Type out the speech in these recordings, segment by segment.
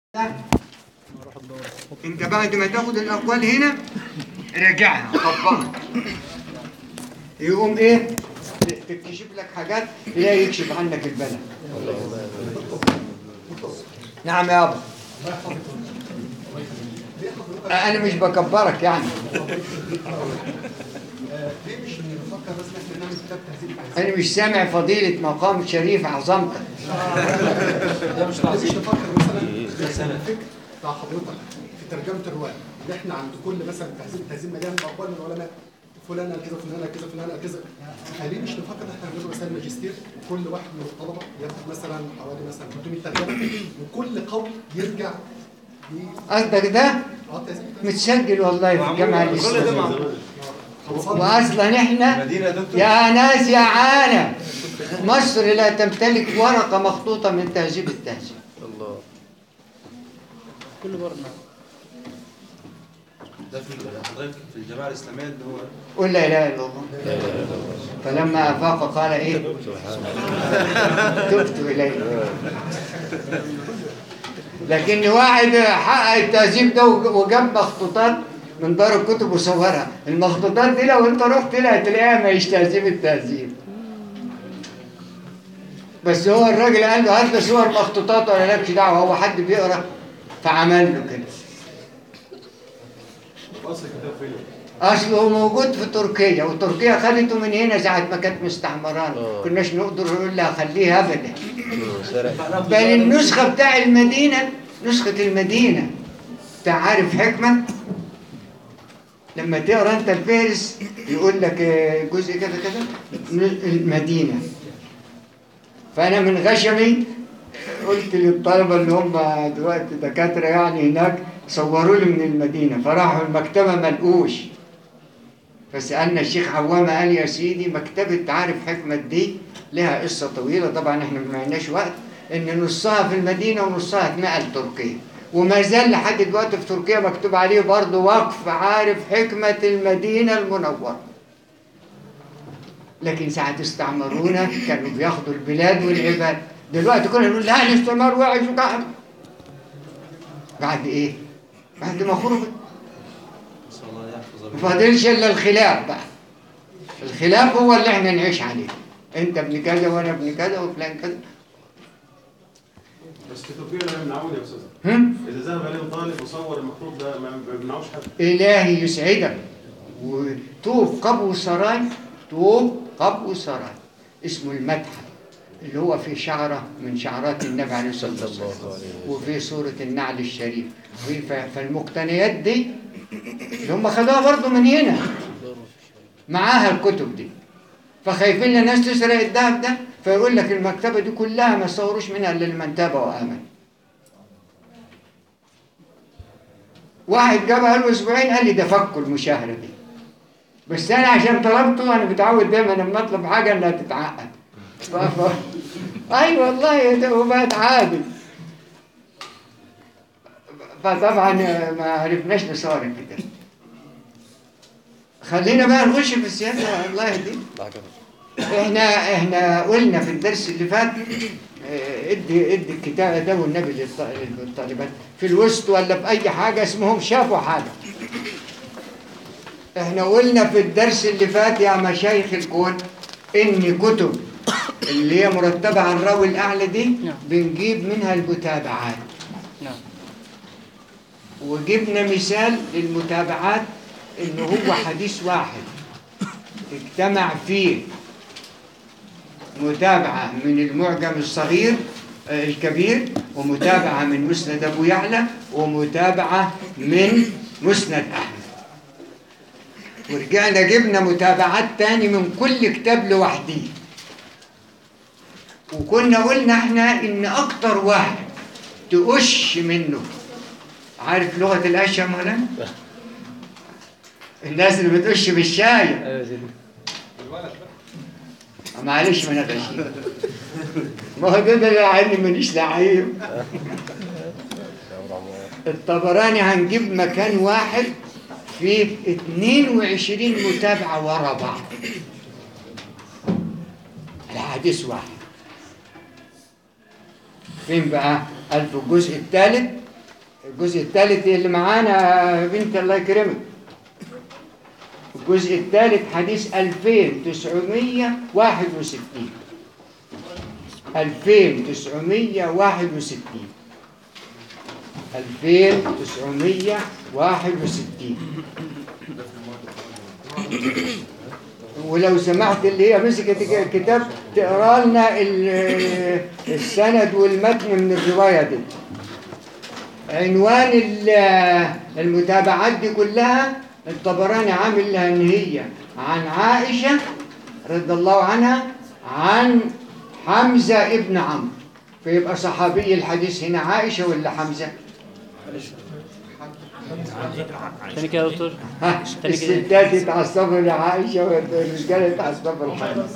لا. انت بعد ما تاخد الاقوال هنا راجعها طبقها يقوم ايه ت- تكتشف لك حاجات تلاقي يكشف عنك البلد نعم يابا انا مش بكبرك يعني انا مش سامع فضيلة مقام شريف عظمتك مش نفكر مثلا مثلا الفكر بتاع حضرتك في ترجمه الروايه اللي احنا عند كل مثلا تهذيب تهذيب مليان اقوال من العلماء فلان قال كذا فلان قال كذا فلان قال كذا خليه مش نفكر ان احنا هنعمل مثلا ماجستير وكل واحد من الطلبه ياخد مثلا حوالي مثلا 300 ترجمه وكل قول يرجع ل- قصدك ده اه تهذيب متسجل والله في الجامعة الإسلامية خلصان وأصلا إحنا مدينة دكتور يا ناس يا عالم مصر لا تمتلك ورقة مخطوطة من تهذيب التهذيب الله كل برنا ده في حضرتك في الجماعة الإسلامية اللي هو قل لا إله إلا الله فلما أفاق قال إيه تبت إليه لكن واحد حقق التهذيب ده وجاب مخطوطات من دار الكتب وصورها المخطوطات دي لو انت رحت لها هتلاقيها ما تهذيب التهذيب بس هو الراجل قال له هات لي صور مخطوطات ولا لكش دعوه هو حد بيقرا فعمل له كده اصله موجود في تركيا وتركيا خدته من هنا ساعه ما كانت مستعمرانا كناش نقدر نقول لها خليها ابدا بل النسخه بتاع المدينه نسخه المدينه انت عارف حكمه لما تقرا انت الفهرس يقول لك آه، جزء كذا كذا ن- المدينه فانا من غشمي قلت للطلبه اللي هم دلوقتي دكاتره يعني هناك صوروا لي من المدينه فراحوا المكتبه ما لقوش فسالنا الشيخ عوامه قال يا سيدي مكتبه عارف حكمه دي لها قصه طويله طبعا احنا ما عندناش وقت ان نصها في المدينه ونصها اتنقل تركيا وما زال لحد دلوقتي في تركيا مكتوب عليه برضه وقف عارف حكمه المدينه المنوره لكن ساعة استعمرونا كانوا بياخدوا البلاد والعباد دلوقتي كنا نقول لا الاستعمار وحش وقعد بعد ايه؟ بعد ما خرجت نسأل الله يحفظ ما فاضلش الا الخلاف بقى الخلاف هو اللي احنا نعيش عليه انت ابن كذا وانا ابن كذا وفلان كذا بس في تركيا لا يمنعون يا استاذ هم؟ اذا ذهب اليهم طالب وصور المخطوط ده ما بيمنعوش حد إلهي يسعدك وطوف قبو سراي طوف قبو سراي اسمه المتحف اللي هو في شعرة من شعرات النبي عليه الصلاة والسلام وفي سورة النعل الشريف وفي- ف- فالمقتنيات دي اللي هم خدوها برضو من هنا معاها الكتب دي فخايفين الناس تسرق الذهب ده فيقول لك المكتبة دي كلها ما صوروش منها إلا لمن تاب وآمن واحد جابها له اسبوعين قال لي ده فكوا المشاهره دي بس انا عشان طلبته انا متعود دايما لما اطلب حاجه انها تتعقد ف... ف... اي والله ده وبقت عادي فطبعا ما عرفناش نصار كده خلينا بقى نخش في السياسه الله يهديك احنا احنا قلنا في الدرس اللي فات اه، ادي ادي الكتاب ده والنبي للط- للطالبات في الوسط ولا في اي حاجه اسمهم شافوا حاجه احنا قلنا في الدرس اللي فات يا مشايخ الكون ان كتب اللي هي مرتبه على الراوي الاعلى دي نعم. بنجيب منها المتابعات نعم وجبنا مثال للمتابعات ان هو حديث واحد اجتمع فيه متابعة من المعجم الصغير آه، الكبير ومتابعة من مسند أبو يعلى ومتابعة من مسند أحمد ورجعنا جبنا متابعات تاني من كل كتاب لوحده وكنا قلنا احنا ان اكتر واحد تقش منه عارف لغة الأشم ولا؟ الناس اللي بتقش بالشاي معلش ما انا غشيم ما هو ده ده يعني مانيش لعيب الطبراني هنجيب مكان واحد فيه 22 متابعة ورا بعض الحديث واحد فين بقى؟ قال في الجزء الثالث الجزء الثالث اللي معانا يا بنت الله يكرمك الجزء الثالث حديث 2961 2961 2961 ولو سمحت اللي هي مسكت الكتاب تقرا لنا ال- السند والمتن من الروايه دي عنوان ال- المتابعات دي كلها الطبراني عامل لها ان هي عن عائشه رضي الله عنها عن حمزه ابن عمرو فيبقى صحابي الحديث هنا عائشه ولا حمزه؟ تاني كده يا دكتور ها تاني كده. الستات يتعصبوا لعائشه والرجاله يتعصبوا لحمزه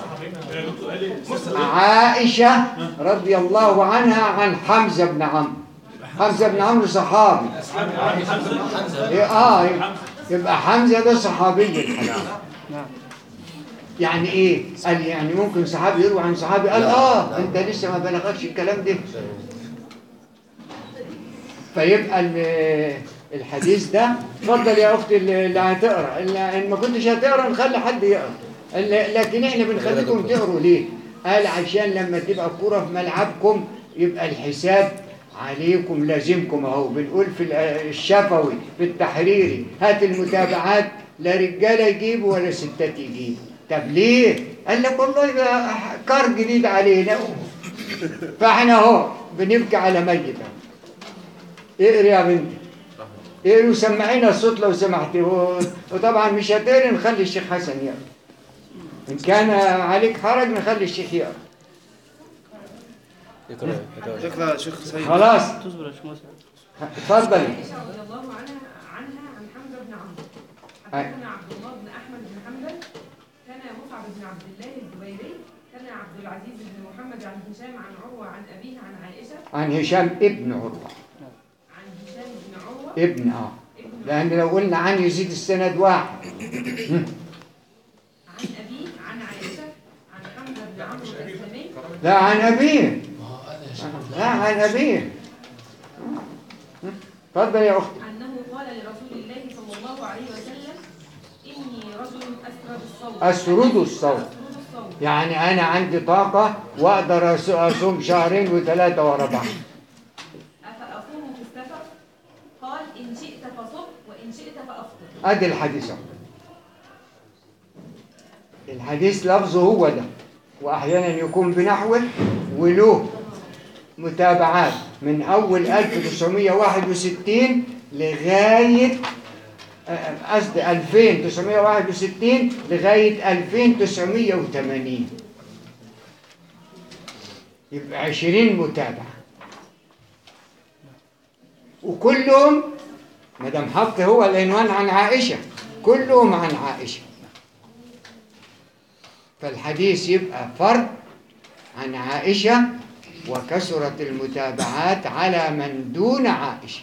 عائشه رضي الله عنها عن حمزه بن عمرو حمزه بن عمرو صحابي إيه، اه يبقى حمزه ده صحابي الحديث نعم يعني ايه قال يعني ممكن صحابي يروي عن صحابي قال اه انت لسه ما بلغكش الكلام ده فيبقى ال- الحديث ده اتفضل يا اختي اللي اللي هتقرا اللي ان ما كنتش هتقرا نخلي حد يقرا اللي- لكن احنا بنخليكم تقروا ليه قال عشان لما تبقى الكوره في ملعبكم يبقى الحساب عليكم لازمكم اهو بنقول في ال- الشفوي في التحريري هات المتابعات لا رجاله يجيبوا ولا ستات يجيبوا طب ليه؟ قال لك والله ده كار جديد علينا فاحنا اهو بنبكي على ميت أهو. اقري يا بنتي اقري وسمعينا الصوت لو سمحتي و- وطبعا مش هتقري نخلي الشيخ حسن يقرا ان كان عليك حرج نخلي الشيخ يقرا اقرا يا شيخ سيد خلاص تصبر يا شيخ موسى اتفضلي عائشة رضي الله عنها عنها عن حمزة بن عمرو حدثنا عبد الله بن أحمد بن حنبل كان مصعب بن عبد الله الزبيري كان عبد العزيز بن محمد عن هشام عن عروة عن أبيه عن عائشة عن هشام ابن عروه عن هشام بن عروة ابن اه ابن لان لو قلنا عن يزيد السند واحد عن أبيه عن عائشة عن حمزة بن عمرو الأسلمي لا عن ابيه لا عن ابيه اتفضل يا اختي أنه قال لرسول الله صلى الله عليه وسلم إني رجل أسرد الصوت أسرد الصوت. أسرد الصوت يعني انا عندي طاقه واقدر أس- اصوم شهرين وثلاثه ورا بعض أفأصوم في السفر؟ قال إن شئت فصم وإن شئت فأفطر ادي الحديث أهو. الحديث لفظه هو ده واحيانا يكون بنحوه وله متابعات من اول 1961 لغايه آه، قصدي 2961 لغايه 2980 يبقى 20 متابعه وكلهم مدام حط هو العنوان عن عائشة كلهم عن عائشة فالحديث يبقى فرد عن عائشة وكثرت المتابعات على من دون عائشة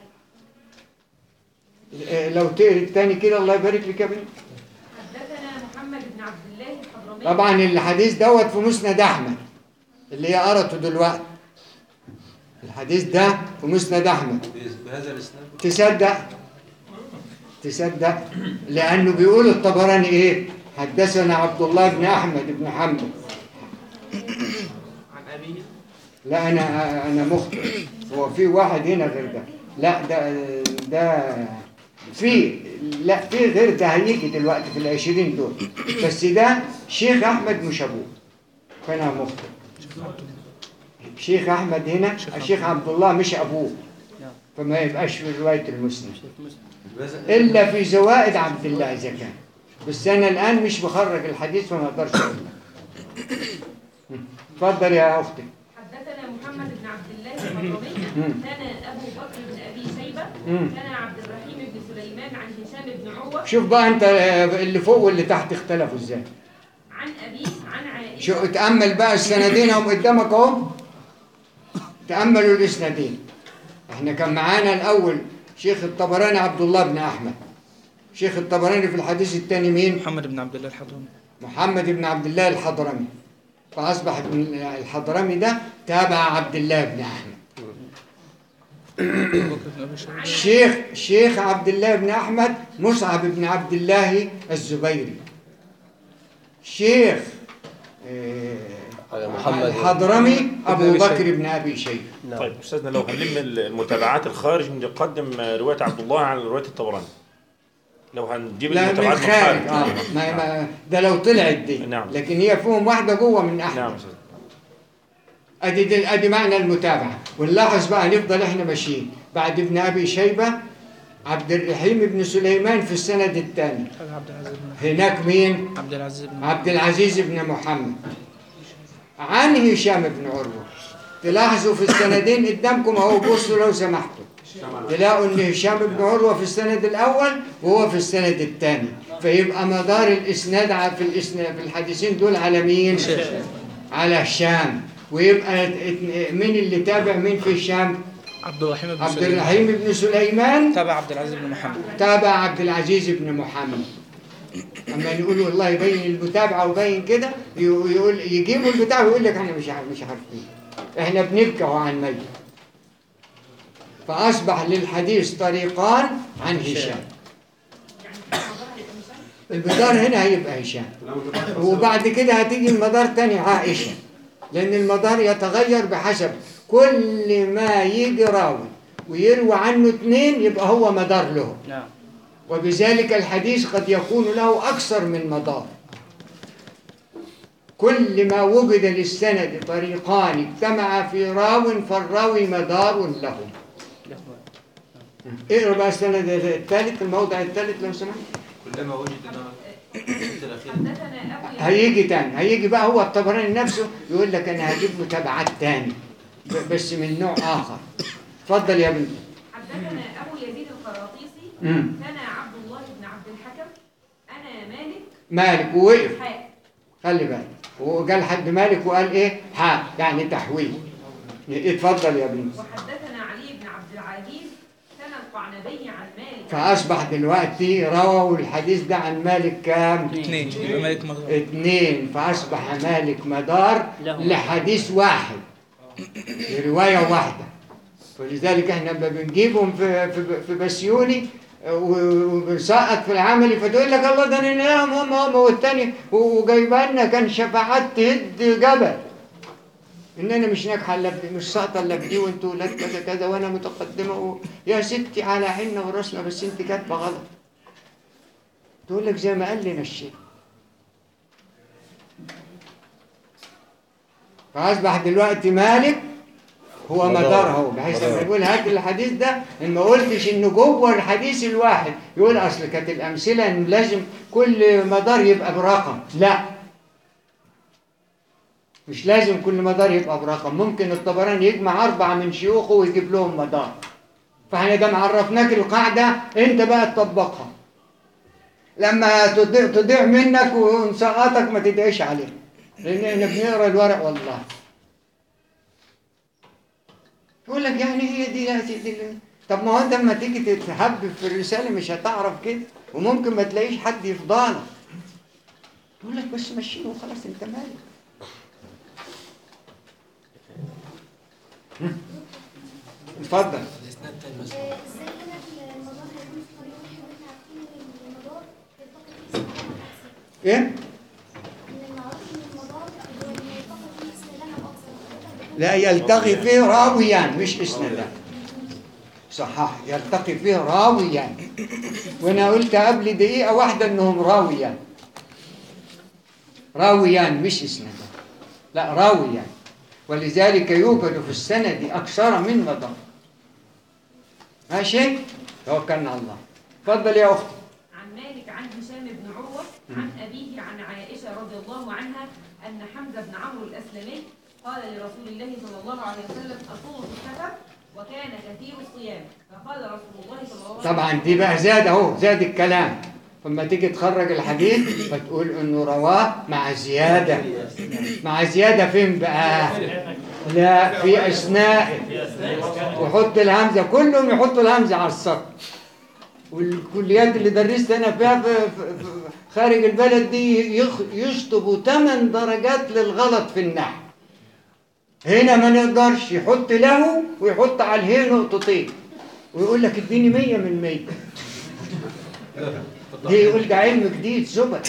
إيه، لو تقري الثاني كده الله يبارك لك يا بنت حدثنا محمد بن عبد الله الحضرمي طبعا الحديث دوت في مسند احمد اللي هي قرته دلوقتي الحديث ده في مسند احمد بهذا الاسناد تصدق تصدق لانه بيقول الطبراني ايه حدثنا عبد الله بن احمد بن حنبل عن ابيه لا انا انا مخطئ هو في واحد هنا غير ده لا ده ده في لا في غير ده هيجي دلوقتي في العشرين دول بس ده شيخ احمد مش ابوه فانا مخطئ شيخ احمد هنا الشيخ عبد الله مش ابوه فما يبقاش في روايه المسلم شيخ موسى بهذا الا في زوائد عبد الله اذا كان بس انا الان مش بخرج الحديث فما اقدرش اقول لك. اتفضل يا اختي حدثنا محمد بن عبد الله الحضرمي مم. كان ابو بكر بن ابي شيبه مم. كان عبد الرحيم بن سليمان عن هشام بن عروه شوف بقى انت اللي فوق واللي تحت اختلفوا ازاي عن ابيه عن عائشه شو تامل بقى السندين هم قدامك اهو تاملوا الاسنادين احنا كان معانا الاول شيخ الطبراني عبد الله بن احمد شيخ الطبراني في الحديث الثاني مين محمد بن عبد الله الحضرمي محمد بن عبد الله الحضرمي فأصبح ابن الحضرمي ده تابع عبد الله بن أحمد الشيخ الشيخ عبد الله بن أحمد مصعب بن عبد الله الزبيري الشيخ آه، محمد الحضرمي أبو بكر بن أبي شيبة طيب استاذنا لو هنلم المتابعات الخارج نقدم روايه عبد الله عن روايه الطبراني لو هنجيب لا من المتابعات من خارج خارج اه ما ما ده لو طلعت دي نعم. لكن هي فيهم واحدة جوه من أحمد نعم استاذ ادي دي ادي معنى المتابعه ونلاحظ بقى نفضل احنا ماشيين بعد ابن ابي شيبه عبد الرحيم بن سليمان في السند الثاني عبد العزيز بن هناك مين عبد العزيز بن عبد العزيز بن محمد عن هشام بن عروه تلاحظوا في السندين قدامكم اهو بصوا لو سمحتوا تلاقوا ان هشام بن عروه في السند الاول وهو في السند الثاني فيبقى مدار الاسناد ع- في الاسناد في الحديثين دول على مين على هشام ويبقى ات- مين اللي تابع مين في هشام عبد الرحيم بن عبد سليمان الرحيم بن سليمان تابع عبد العزيز بن محمد تابع عبد العزيز بن محمد اما نقول والله يبين المتابعه وبين كده ي- يقول يجيبوا البتاع ويقول لك احنا مش عارف مش عارفين احنا بنبكي أهو عن ميت فاصبح للحديث طريقان عن هشام المدار هنا هيبقى هشام وبعد كده هتيجي المدار تاني عائشة لأن المدار يتغير بحسب كل ما يجي راوي ويروى عنه اثنين يبقى هو مدار له نعم وبذلك الحديث قد يكون له أكثر من مدار كل ما وجد للسند طريقان اجتمع في راو فالراوي مدار له اقرا بقى السند الثالث الموضع الثالث لو سمحت كلما وجد انما الاخير حدثنا ابو يزيد هيجي تاني هيجي بقى هو الطبراني نفسه يقول لك انا هجيب متابعات تاني ب- بس من نوع اخر اتفضل يا بنتي حدثنا ابو يزيد القراطيسي مم. كان عبد الله بن عبد الحكم انا مالك مالك ووقف حاء خلي بالك وقال حد مالك وقال ايه حاء يعني تحويل اتفضل يا بنتي وحدثنا علي بن عبد العزيز كان القعنبي عن مالك فاصبح دلوقتي رووا الحديث ده عن مالك كام اثنين يبقى مالك مغرب اثنين فاصبح مالك مدار له. لحديث واحد روايه واحده ولذلك احنا لما بنجيبهم في في في بسيوني وبنسقط في العملي فتقول لك الله ده انا نام هم هم والتاني وجايبه لنا كان شفاعات تهد جبل ان انا مش ناجحه الا في- مش ساقطه الا في دي وانتوا ولاد كذا كذا وانا متقدمه و... يا ستي على عيننا وراسنا بس انت كاتبه غلط تقول لك زي ما قال لنا الشيخ فأصبح دلوقتي مالك هو مدار. مدار اهو بحيث لما يقول هات الحديث ده إن ما قلتش انه جوه الحديث الواحد يقول اصل كانت الامثله ان لازم كل مدار يبقى برقم لا مش لازم كل مدار يبقى برقم ممكن الطبراني يجمع اربعه من شيوخه ويجيب لهم مدار فاحنا ده معرفناك القاعده انت بقى تطبقها لما تضيع, تضيع منك ونسقطك ما تدعيش عليه لان احنا بنقرا الورق والله يقول لك يعني هي دي لا دي, دي طب ما هو انت لما تيجي تتهبب في الرساله مش هتعرف كده وممكن ما تلاقيش حد يفضلك يقول لك بس مشيه وخلاص انت مالك هم؟ اتفضل الاسناد الثاني مثلا ازاي كده المدار هيكون في طريق واحد واحنا عارفين ان المدار يلتقي فيه سلالم اكثر ايه ان المعروف ان المدار هو اللي يلتقي فيه سلالم اكثر حضرتك بتقول لا يلتقي فيه راويان مش اسندا صحح يلتقي فيه راويان وانا قلت قبل دقيقة واحدة انهم راويان راويان مش اسندا لا راويان ولذلك يوجد في السند أكثر من مدار ماشي توكلنا على الله تفضل يا أختي عن مالك عن هشام بن عروة عن أبيه عن عائشة رضي الله عنها أن حمزة بن عمرو الأسلمي قال لرسول الله صلى الله عليه وسلم أصوم في السفر وكان كثير الصيام فقال رسول الله صلى الله عليه وسلم طبعا دي بقى زاد اهو زاد الكلام فلما تيجي تخرج الحديث فتقول انه رواه مع زياده مع زياده فين بقى لا في اثناء وحط الهمزه كلهم يحطوا الهمزه على السطر والكليات اللي درست انا فيها في في في خارج البلد دي يخ- يشطبوا 8 درجات للغلط في النحو هنا ما نقدرش يحط له ويحط على الهي نقطتين ويقول لك اديني مية من مية دي يقول ده علم جديد زبد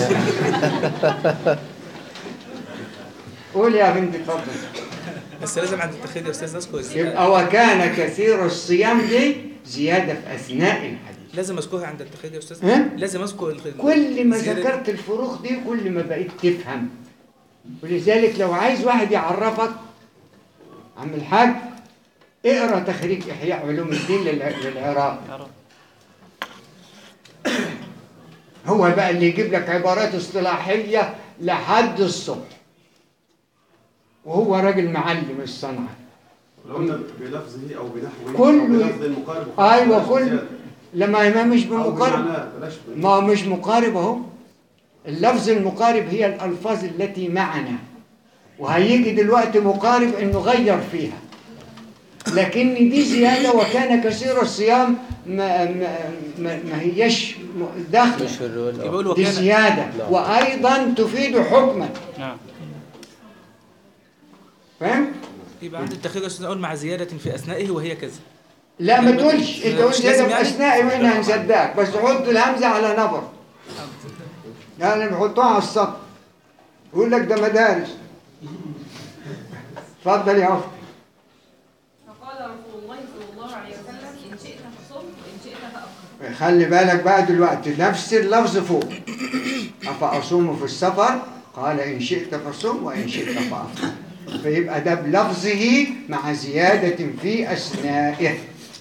قول يا بنتي اتفضل بس لازم عند التخيل يا استاذ اذكر ازاي يبقى وكان كثير الصيام دي زيادة في أثناء الحديث لازم اذكرها عند التخيل يا استاذ ها؟ لازم اذكر الخ- كل ما زيادة- ذكرت الفروق دي كل ما بقيت تفهم ولذلك لو عايز واحد يعرفك عم الحاج اقرا تخريج احياء علوم الدين للع- للعراق هو بقى اللي يجيب لك عبارات اصطلاحيه لحد الصبح وهو راجل معلم الصنعه لو قلنا بلفظه او بنحوه كل- أو بلفظ المقارب ايوه بلاش كل زيادة. لما ما مش أو بمقارب بمعناه، بلاش ب- ما هو مش مقارب اهو اللفظ المقارب هي الألفاظ التي معنا وهيجي دلوقتي مقارب انه غير فيها لكن دي زيادة وكان كثير الصيام ما, ما, ما, ما هيش م- داخلة مش في الرول يبقى آه. يقول دي وكان زيادة وأيضا تفيد حكما نعم فاهم؟ يبقى عند التخيل يا استاذ اقول مع زياده في اثنائه وهي كذا لا ما تقولش انت مش قلت لازم زيادة يعني؟ بأثناء واحنا هنصدقك بس حط الهمزة على نبر يعني بيحطوها على السطر يقول لك ده مدارس اتفضل يا أخي فقال رسول الله صلى الله عليه وسلم إن شئت فصم وإن شئت فأفطر خلي بالك بقى دلوقتي نفس اللفظ فوق أفأصوم في السفر قال إن شئت فصم وإن شئت فأفطر فيبقى ده بلفظه مع زيادة في أثنائه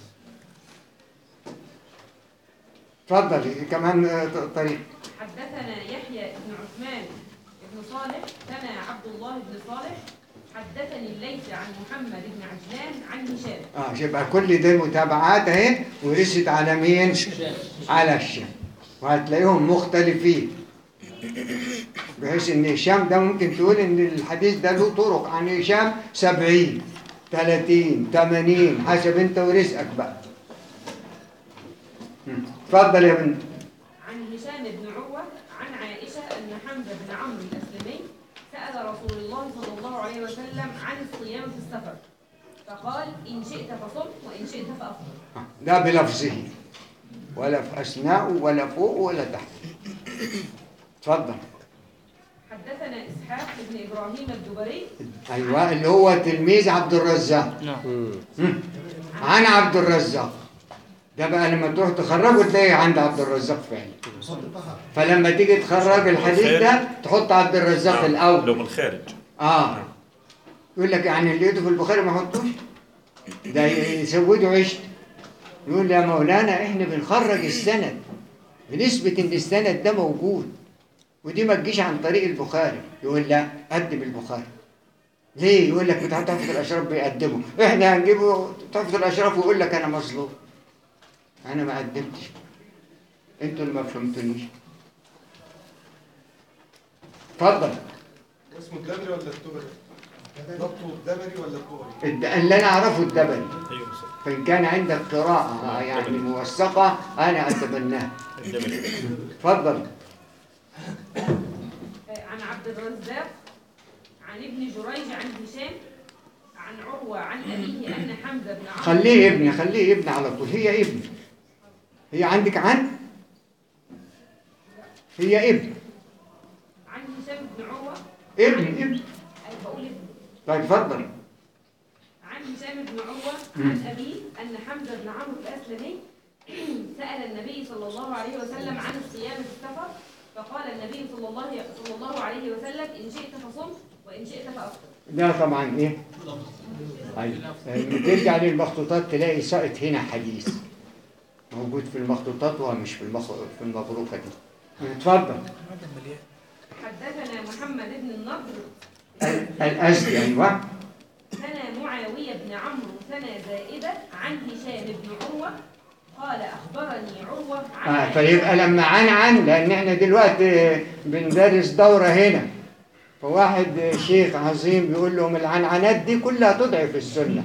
اتفضل كمان آه، طريق حدثنا يحيى بن عثمان بن صالح ثنى عبد الله بن صالح حدثني الليث عن محمد بن عجلان عن هشام اه يبقى كل دي متابعات اهي ورست على مين؟ على الشام وهتلاقيهم مختلفين بحيث ان هشام ده ممكن تقول ان الحديث ده له طرق عن هشام 70 30 80 حسب انت ورزقك بقى مم. اتفضل يا بنت عن هشام بن عروة عن عائشة أن حمزة بن عمرو الأسلمي سأل رسول الله صلى الله عليه وسلم عن الصيام في السفر فقال إن شئت فصم وإن شئت فأفطر ده بلفظه ولا في اثناء ولا فوق ولا تحت اتفضل حدثنا إسحاق بن إبراهيم الدبري ايوه اللي هو تلميذ عبد الرزاق مم. مم. عن عبد الرزاق ده بقى لما تروح تخرجه تلاقيه عند عبد الرزاق فعلا فلما تيجي تخرج الحديث ده تحط عبد الرزاق لو الاول من الخارج اه يقول لك يعني اللي يده في البخاري ما يحطوش ده يسودوا عيشته يقول يا مولانا احنا بنخرج السند بنثبت ان السند ده موجود ودي ما تجيش عن طريق البخاري يقول لا قدم البخاري ليه يقول لك بتاع تحفة الاشراف بيقدمه احنا هنجيبه تحفة الاشراف ويقول لك انا مظلوم انا ما قدمتش انتوا اللي ما فهمتونيش اتفضل اسمه الدبري ولا التبري؟ ضبطه الدبري ولا التبري؟ الد- اللي انا اعرفه الدبري ايوه صح. فان كان عندك قراءة يعني موثقة انا اتبناها الدبري. اتفضل عن عبد الرزاق عن ابن جريج عن هشام عن عروة عن أبيه أن حمزة بن عمرو خليه ابن خليه ابن على طول هي ابن هي عندك عن هي ابن عن هشام بن عروة ابن ابن أي بقول ابن طيب اتفضل عن هشام بن عروة مم. عن أبيه أن حمزة بن عمرو الأسلمي سأل النبي صلى الله عليه وسلم عن الصيام في السفر فقال النبي صلى الله صلى الله عليه وسلم إن شئت فصم وإن شئت فأفطر ده طبعا ايه ايوه لما ترجع للمخطوطات تلاقي ساقط هنا حديث موجود في المخطوطات وهو مش في المخ... في المبروكه دي اتفضل حدثنا محمد بن النضر ال- الازدي ايوه ثنى معاوية بن عمرو ثنى زائدة عن هشام بن عروة قال أخبرني عروة عن آه عائشة فيبقى لما عن عن لان احنا دلوقتي بندرس دوره هنا فواحد شيخ عظيم بيقول لهم العنعنات دي كلها تضعف السنه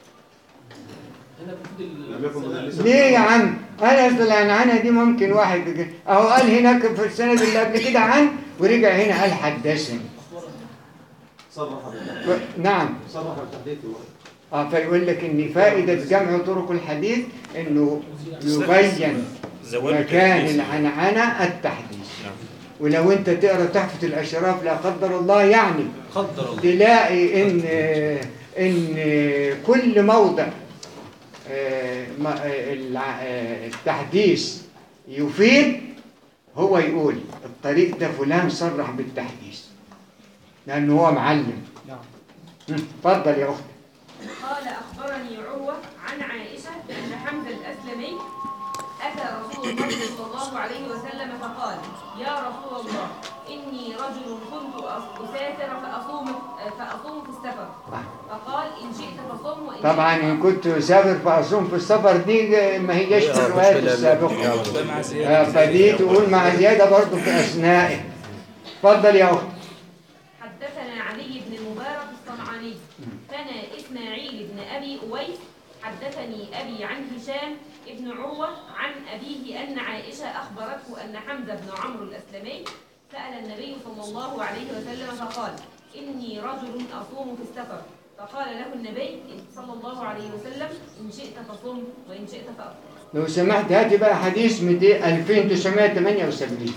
لم يكن مدلسا ليه يا عم؟ انا اصل العنعنه دي ممكن واحد اهو قال هناك في السند اللي قبل كده عن ورجع هنا قال حدثني صرح بالتحديد ف- نعم صرح بالتحديد في مرة. اه فيقول لك ان فائده جمع طرق الحديث انه يبين زوال مكان التدليس. العنعنه التحديث نعم. ولو انت تقرا تحفه الاشراف لا قدر الله يعني قدر الله تلاقي ان ان كل موضع آه، ما- آه، الع- آه، التحديث يفيد هو يقول الطريق ده فلان صرح بالتحديث لانه هو معلم مم، اتفضل يا اختي قال أخبرني عروة عن عائشة أن حمزة الأسلمي أتى رسول الله صلى الله عليه وسلم فقال يا رسول الله إني رجل كنت أس- أسافر فأصوم فأصوم في السفر فقال إن شئت فصم وإن طبعا شئت ان كنت اسافر فاصوم في السفر دي ما هيش في الروايات السابقه ده مع آه، زيادة فدي تقول مع زياده برضه في اثنائه اتفضل يا اختي حدثنا علي بن المبارك الصنعاني ثنى إسماعيل بن أبي أويس حدثني أبي عن هشام ابن عروة عن أبيه أن عائشة أخبرته أن حمزة بن عمرو الأسلمي سأل النبي صلى الله عليه وسلم فقال إني رجل أصوم في السفر فقال له النبي صلى الله عليه وسلم إن شئت فصم وإن شئت فأفطر لو سمحت هاتي بقى حديث 200 2978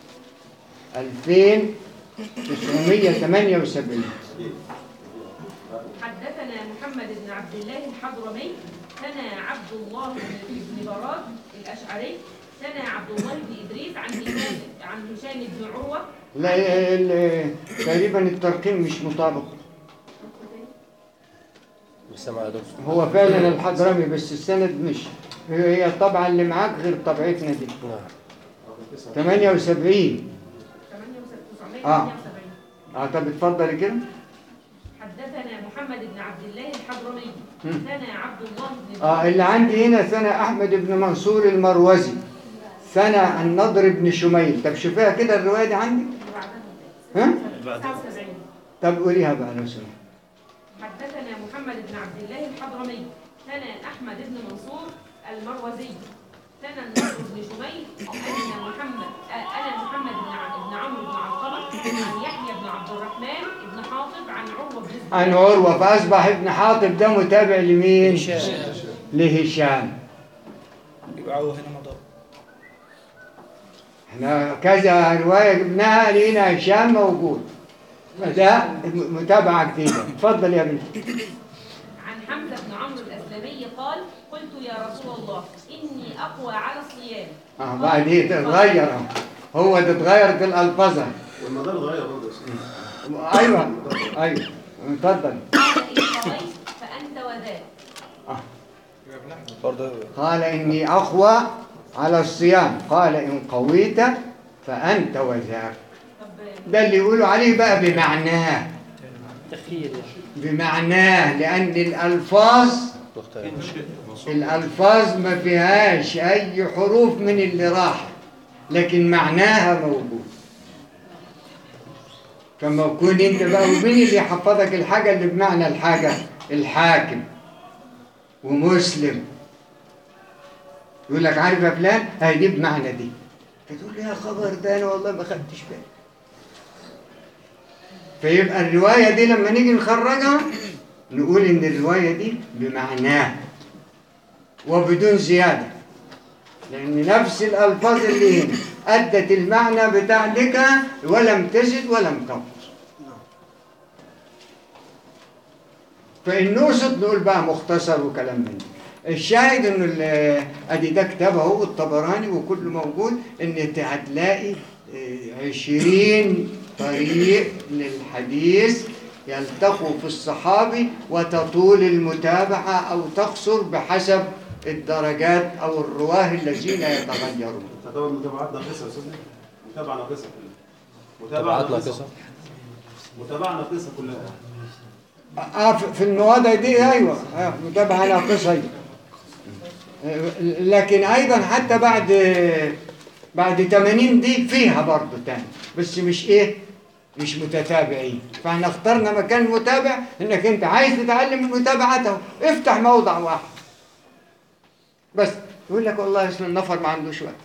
2978 حدثنا محمد بن عبد الله الحضرمي ثنى عبد الله بن بن براد الاشعري ثنى عبد الله بن ادريس عن هشام عن هشام بن عروه لا ال- تقريبا الترقيم مش مطابق هو فعلا الحضرمي بس السند مش هي الطبعة اللي معاك غير طبعتنا دي 78 978 اه طب اتفضلي كده حدثنا محمد بن عبد الله الحضرمي مم. ثنى عبد الله بن اه اللي عندي هنا ثنى احمد بن منصور المروزي ثنى النضر بن شميل طب شوفيها كده الروايه دي عندي ها 79 طب قوليها بقى لو سمحت حدثنا محمد بن عبد الله الحضرمي ثنى احمد بن منصور المروزي ثنى النصر بن شميل ان محمد آه، انا محمد بن ع- بن عمرو بن علقمه عن يحيى بن عبد الرحمن بن حاطب عن عروه بن الزبير عن عروه فاصبح ابن حاطب ده متابع لمين لهشام يبقى هو هنا مضى احنا كذا روايه جبناها لقينا هشام موجود فده متابعه جديده اتفضل يا بنتي عن حمزه بن عمرو الاسلمي قال قلت يا رسول الله اني اقوى على الصيام اه بعد ايه تتغير اهو هو ده اتغيرت الالفاظ والمدار اتغير برضه يا سيدي. ايوه ايوه اتفضل قال ان قضيت فانت وذاك قال إني أقوى على الصيام قال إن قويت فأنت وذاك طب ده اللي يقولوا عليه بقى بمعناه بمعناه لأن الألفاظ الألفاظ ما فيهاش أي حروف من اللي راح لكن معناها موجود فما تكون انت بقى ومين اللي يحفظك الحاجة اللي بمعنى الحاجة الحاكم ومسلم يقول لك عارف يا فلان هي دي بمعنى دي فتقول له يا خبر ده انا والله ما خدتش بالي فيبقى الرواية دي لما نيجي نخرجها نقول ان الرواية دي بمعناه وبدون زيادة لأن نفس الألفاظ اللي هنا أدت المعنى بتاع ديك ولم تزد ولم تنقص فإن نقصد نقول بقى مختصر وكلام من ده الشاهد انه ال- ادي ده كتابه هو الطبراني وكله موجود ان انت هتلاقي آه، عشرين طريق للحديث يلتقوا في الصحابي وتطول المتابعة أو تقصر بحسب الدرجات أو الرواه الذين يتغيرون تعتبر متابعات ناقصه يا استاذنا متابعه ناقصه متابعه ناقصه متابعه ناقصه كلها آه في- في النوادة دي أيوة آه متابعة ناقصة أيوة. آه، لكن أيضا حتى بعد بعد 80 دي فيها برضه تاني بس مش إيه مش متتابعين فاحنا اخترنا مكان متابع انك انت عايز تتعلم المتابعة افتح موضع واحد بس يقول لك والله اصل النفر ما عندوش وقت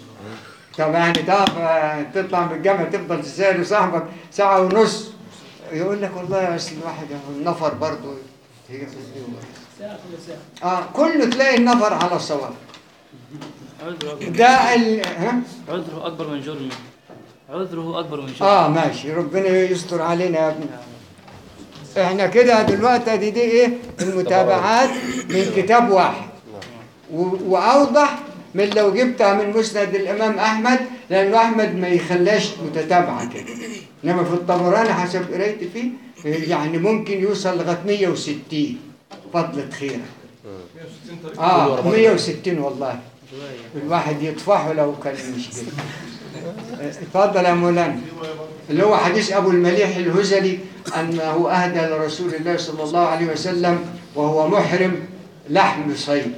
طب يعني تعرف آه، تطلع من الجامعة تفضل تسأل صاحبك ساعة ونص يقول لك والله يا اصل الواحد النفر برضه هي- اه كله تلاقي النفر على الصواب عذره ده ال... ها؟ عذره أكبر من جرمه عذره أكبر من جرمه اه ماشي ربنا يستر علينا يا ابني احنا كده دلوقتي دي, دي ايه المتابعات من كتاب واحد و- واوضح من لو جبتها من مسند الامام احمد لانه احمد ما يخلاش متتابعه كده انما في الطبراني حسب قرايتي فيه يعني ممكن يوصل لغايه 160 فضلة خير اه 160 والله الواحد يطفحه لو كان مش كده اتفضل يا مولانا اللي هو حديث أبو المليح الهزلي أنه أهدى لرسول الله صلى الله عليه وسلم وهو محرم لحم صيد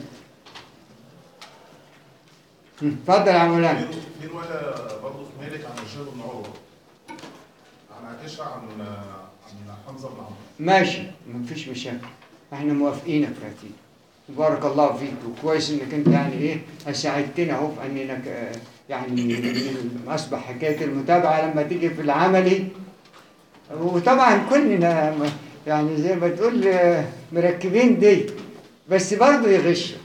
هم، اتفضل يا مولانا في روايه برضه في مالك عن هشام بن عروه عن عكاشة عن عن حمزه بن عمرو ماشي مفيش مشاكل احنا موافقينك يا سيدي بارك الله فيك وكويس انك انت يعني ايه ساعدتنا اهو في انك آه، يعني اصبح حكايه المتابعه لما تيجي في العملي وطبعا كلنا م- يعني زي ما تقول آه، مركبين دي بس برضه يغشوا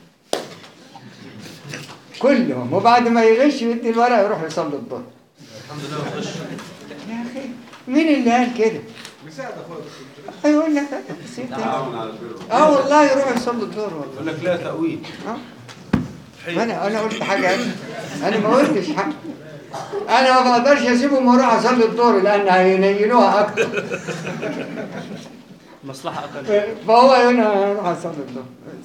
كلهم وبعد ما يغش يدي الورقه يروح يصلي الظهر الحمد لله ما غش يا اخي مين اللي قال كده؟ مساعد اخويا هيقول لك هذا بسيط تعاون على البر اه والله يروح يصلي الظهر والله يقول لك لا تأويل اه ما انا انا قلت حاجه انا ما قلتش حاجه انا ما بقدرش اسيبهم واروح اصلي الظهر لان هينيلوها اكتر مصلحة أقل فهو هنا اروح اصلي الظهر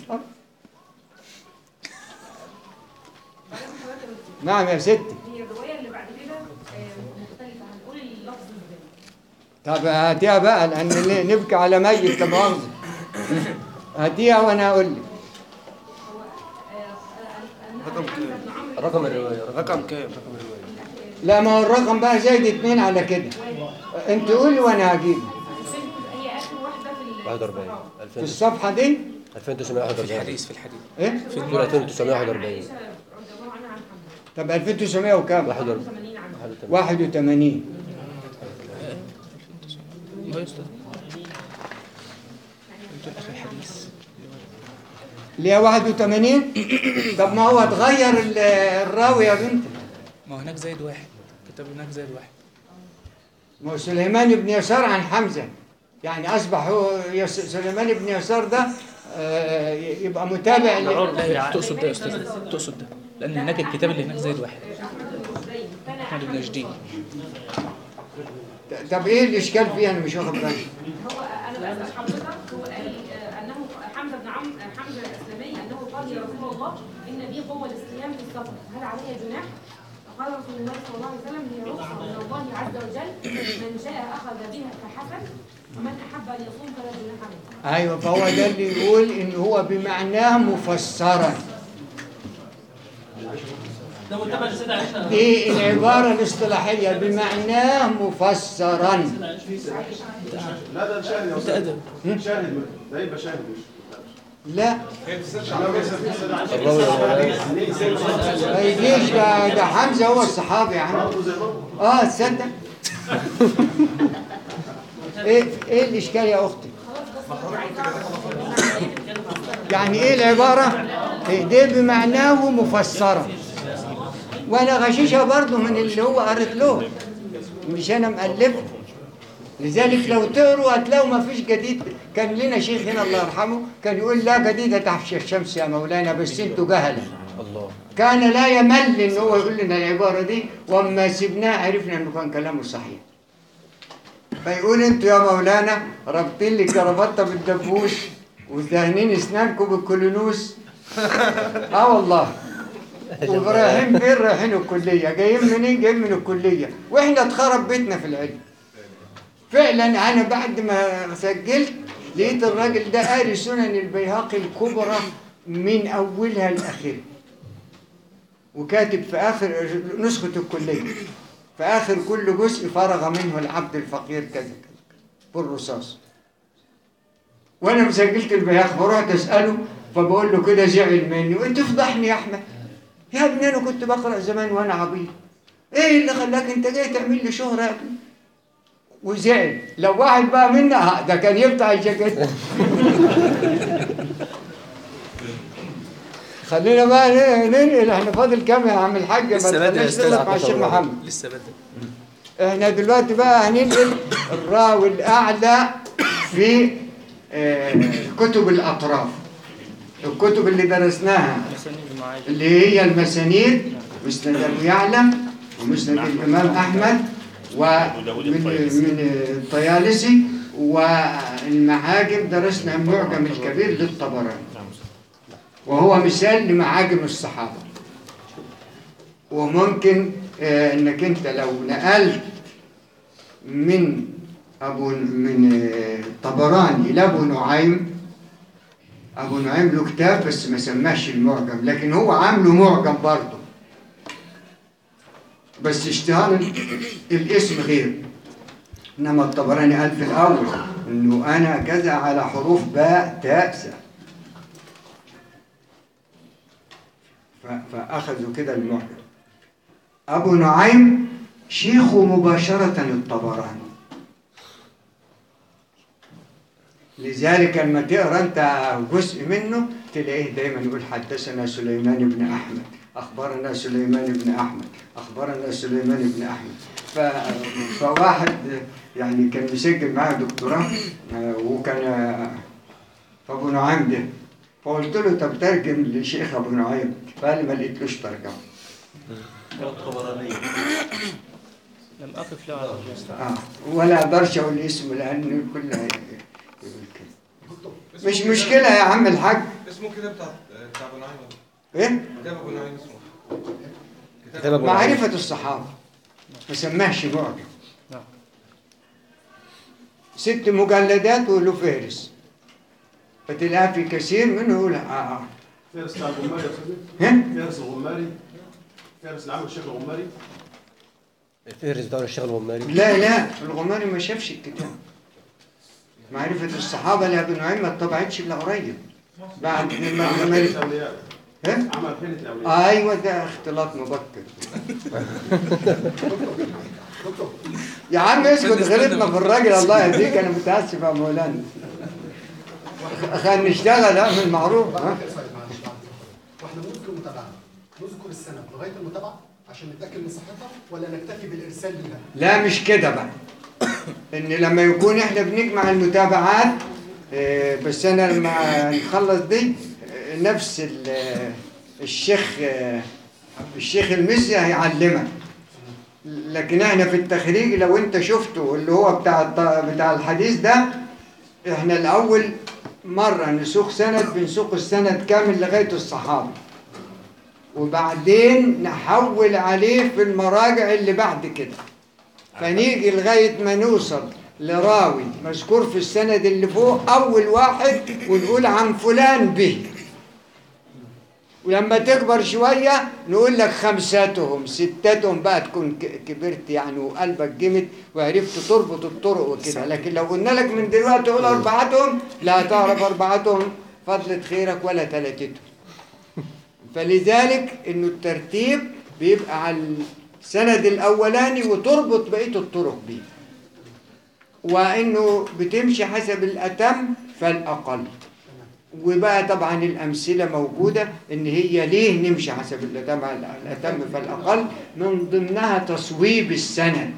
نعم يا ستي هي الروايه اللي بعد كده آه، مختلفه هنقول اللفظ ازاي طب هاتيها بقى لان ن- نبكي على ميت لا مؤاخذه هاتيها وانا اقول لك هو آه، آه، أنه رقم حمزة بن عمرو رقم الرواية رقم كام رقم الرواية لا ما هو الرقم بقى زايد اتنين على كده انت قولي وانا هجيب هي اخر واحده في ال- 41 في الصفحه دي في 2941 الحديث في الحديث ايه في دول 2941 عائشة رضي الله عنها عن حمزه طب 1900 وكام 41 80 عنها 81 هو يا استاذ بتقول اخر الحديث اللي هي 81 طب ما هو اتغير ال- الراوي يا بنت ما هو هناك زايد واحد كتب هناك زايد واحد ما هو سليمان بن يسار عن حمزه يعني اصبح هو يس- سليمان بن يسار ده آه، يبقى متابع ل- لا تقصد ده يا استاذ تقصد ده لان هناك الكتاب اللي هناك زايد واحد احمد بن جديد طب ايه الاشكال فيها انا مش واخد بالي هو انا بسال حضرتك هو قال آه، انه حمزه بن عم حمزه الاسلمي انه قال يا رسول الله ان لي قوه للصيام في السفر هل علي جناح؟ قال رسول الله صلى الله عليه وسلم هي رخصه من الله عز وجل من شاء اخذ بها فحسن ومن احب ان يصوم فلا جناح عليه ايوه فهو ده اللي يقول ان هو بمعناه مفسرا ده متابع لسيدة عائشة دي العباره الاصطلاحيه بمعناه مفسرا لا ده شاهد يا استاذ شاهد ده يبقى شاهد مش لا لو لسه في سنة عشان ما يجيش ده, ده حمزه هو الصحابي يا عم برضه زي برضه اه تصدق ايه ايه الاشكال يا اختي يعني ايه العباره إيه دي بمعناه مفسره وانا غشيشه برضو من اللي هو قريت له مش انا مؤلفه لذلك لو تقروا هتلاقوا ما فيش جديد كان لنا شيخ هنا الله يرحمه كان يقول لا جديد تحت الشمس يا مولانا بس انتوا جهله الله كان لا يمل ان هو يقول لنا العباره دي واما سبناه عرفنا انه كان كلامه صحيح فيقول انتوا يا مولانا رابطين لي كرافته بالدبوس ودهنين اسنانكم بالكولونوس اه والله ورايحين فين رايحين الكليه جايين منين جايين من الكليه واحنا اتخرب بيتنا في العلم فعلا انا بعد ما سجلت لقيت الراجل ده قاري سنن البيهقي الكبرى من اولها لاخرها وكاتب في آخر نسخة الكلية في آخر كل جزء فرغ منه العبد الفقير كذا كذا بالرصاص وأنا مسجلت البياخ فرحت أسأله فبقول له كده زعل مني وأنت تفضحني يا أحمد يا ابني أنا كنت بقرأ زمان وأنا عبيط إيه اللي خلاك أنت جاي تعمل لي شهرة يا ابني وزعل لو واحد بقى منا ده كان يفتح الجاكيت خلينا بقى ن- ننقل احنا فاضل كام يا عم الحاج ما لسه بدري يا تخليناش استاذ نغلط مع الشيخ محمد لسه بدري احنا دلوقتي بقى هننقل الراوي الاعلى في آه، كتب الاطراف الكتب اللي درسناها مسانيد المعاجم اللي هي المسانيد مسند ابو يعلى ومسند الامام احمد ومن من الطيالسي والمعاجم درسنا المعجم الكبير للطبراني وهو مثال لمعاجم الصحابه وممكن آه، انك انت لو نقلت من ابو من آه، طبراني الى ابو نعيم ابو نعيم له كتاب بس ما سماش المعجم لكن هو عامله معجم برضه بس اشتهار ال- الاسم غير انما الطبراني قال في الاول انه انا كذا على حروف باء تاء ساء ف- فاخذوا كده المعجم ابو نعيم شيخه مباشره الطبراني لذلك لما تقرا انت جزء منه تلاقيه دايما يقول حدثنا سليمان بن احمد اخبرنا سليمان بن احمد اخبرنا سليمان بن احمد ف... فواحد يعني كان مسجل معاه دكتوراه آه، وكان آه، ابو نعيم ده فقلت له طب ترجم لشيخ ابو نعيم فقال لي ما لقيتلوش ترجمه لم أقف له على الرجل اه ولا اقدرش اقول اسمه لان كل هي- يقول كده. مش مشكله يا عم الحاج اسمه كده بتاع بتاع ابو نعيم ايه كتاب ابو نعيم اسمه كتاب أبو نعيم. معرفة الصحابة ما سماهش معجم نعم. ست مجلدات وله فهرس فتلاقيها في كثير منه يقول اه اه فارس بتاع الغماري يا استاذ ها؟ فارس الغماري فارس اللي عامل الشيخ الغماري الفهرس بتاع الشيخ الغماري لا لا الغماري ما شافش الكتاب معرفة الصحابة لابن نعيم ما اتطبعتش إلا قريب بعد ما عمل الغماري حيلة الأولياء ها؟ عمل حيلة الأولياء ايوه ده اختلاط مبكر يا عم اسكت غلطنا في الراجل الله يهديك انا متاسف يا مولانا خلينا نشتغل اعمل معروف ها سؤال معلش بعد واحنا ممكن متابعه نذكر السنه لغايه المتابعه عشان نتاكد من صحتها ولا نكتفي بالارسال ليها؟ لا مش كده بقى ان لما يكون احنا بنجمع المتابعات آه، بس انا لما نخلص دي آه، نفس ال- آه، الشيخ آه، الشيخ المسي هيعلمك لكن احنا في التخريج لو انت شفته اللي هو بتاع الط- بتاع الحديث ده احنا الاول مره نسوق سند بنسوق السند كامل لغايه الصحابه وبعدين نحول عليه في المراجع اللي بعد كده فنيجي لغاية ما نوصل لراوي مذكور في السند اللي فوق أول واحد ونقول عن فلان به ولما تكبر شوية نقول لك خمساتهم ستاتهم بقى تكون ك- كبرت يعني وقلبك جمد وعرفت تربط الطرق وكده لكن لو قلنا لك من دلوقتي قول أربعتهم لا تعرف أربعتهم فضلة خيرك ولا تلاتتهم فلذلك انه الترتيب بيبقى على السند الاولاني وتربط بقيه الطرق بيه وانه بتمشي حسب الاتم فالاقل وبقى طبعا الامثله موجوده ان هي ليه نمشي حسب الاتم الاتم فالاقل من ضمنها تصويب السند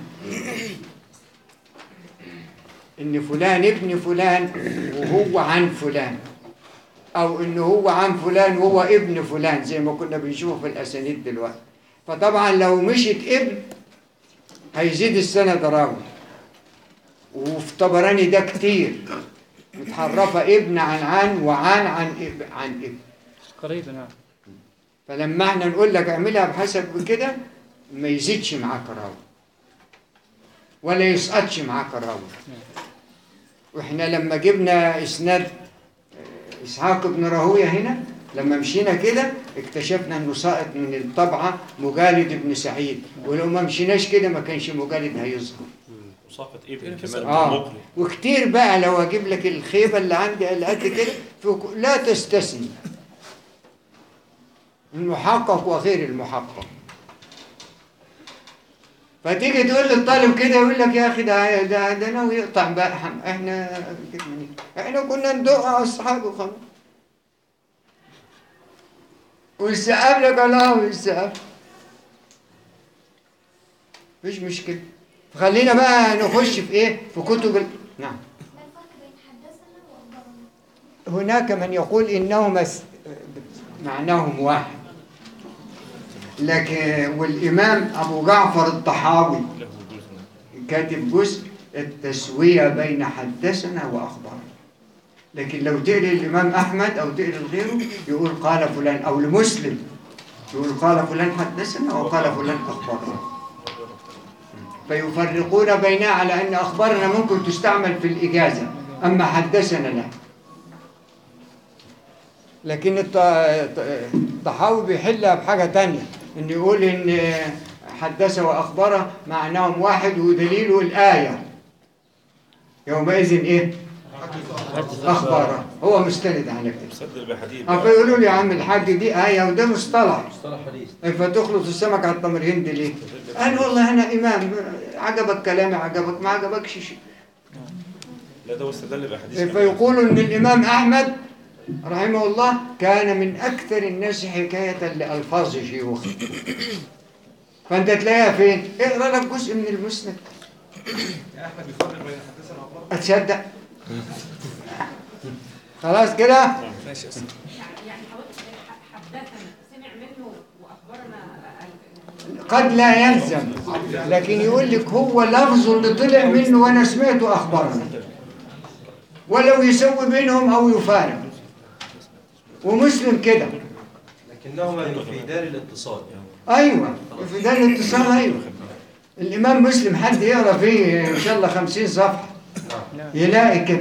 ان فلان ابن فلان وهو عن فلان او انه هو عن فلان وهو ابن فلان زي ما كنا بنشوف في الاسانيد دلوقتي فطبعا لو مشيت ابن هيزيد السند راوي وفي طبراني ده كتير متحرفه ابن عن عن وعن عن اب عن ابن قريب نعم فلما احنا نقول لك اعملها بحسب كده ما يزيدش معاك راوي ولا يسقطش معاك راوي واحنا لما جبنا اسناد آه، اسحاق بن راهويه هنا لما مشينا كده اكتشفنا انه ساقط من الطبعه مجالد بن سعيد ولو ما مشيناش كده ما كانش مجالد هيظهر وساقط ابن كمان اه مقري وكتير بقى لو اجيب لك الخيبه اللي عندي اللي قد كده في- لا تستثني المحقق وغير المحقق فتيجي تقول للطالب كده يقول لك يا اخي ده ده ده ناوي يقطع بقى حم- احنا احنا كنا ندق على اصحاب وخلاص والسقاب لك الله والسقاب مفيش مشكله خلينا بقى نخش في ايه في كتب ال... نعم ما الفرق بين حدثنا وأخبرنا؟ هناك من يقول انهما س- معناهم واحد لكن والامام ابو جعفر الطحاوي كاتب جزء التسويه بين حدثنا واخبرنا لكن لو تقري الامام احمد او تقري لغيره يقول قال فلان او لمسلم يقول قال فلان حدثنا وقال فلان اخبرنا فيفرقون بينها على ان اخبارنا ممكن تستعمل في الاجازه اما حدثنا لا لكن الط- الطحاوي بيحلها بحاجة تانية إن يقول إن حدث وأخبره معناهم واحد ودليله الآية يومئذ إيه؟ أخبره هو مستند على كده صدق بحديث أه فيقولوا لي يا عم الحاج دي آية وده مصطلح مصطلح حديث فتخلط السمك على التمر هندي ليه؟ قال والله أنا إمام عجبك كلامي عجبك ما عجبكش شيء لا ده هو استدل بحديث فيقولوا ان الامام احمد رحمه الله كان من اكثر الناس حكايه لالفاظ شيوخه فانت تلاقيها فين اقرا لك جزء من المسند يا احمد بيفرق بين حدثنا واخبرنا اتصدق خلاص كده ماشي يا أستاذ. يعني يعني حضرتك ح- حدثنا سمع منه واخبرنا قد لا يلزم لكن يقول لك هو لفظه اللي طلع منه وانا سمعته اخبرنا ولو يسوي بينهم او يفارق ومسلم كده لكنهما يفيدان الاتصال ايوه في ده الاتصال ايوه الامام مسلم حد يقرا فيه ان شاء الله خمسين صفحه يلاقي كده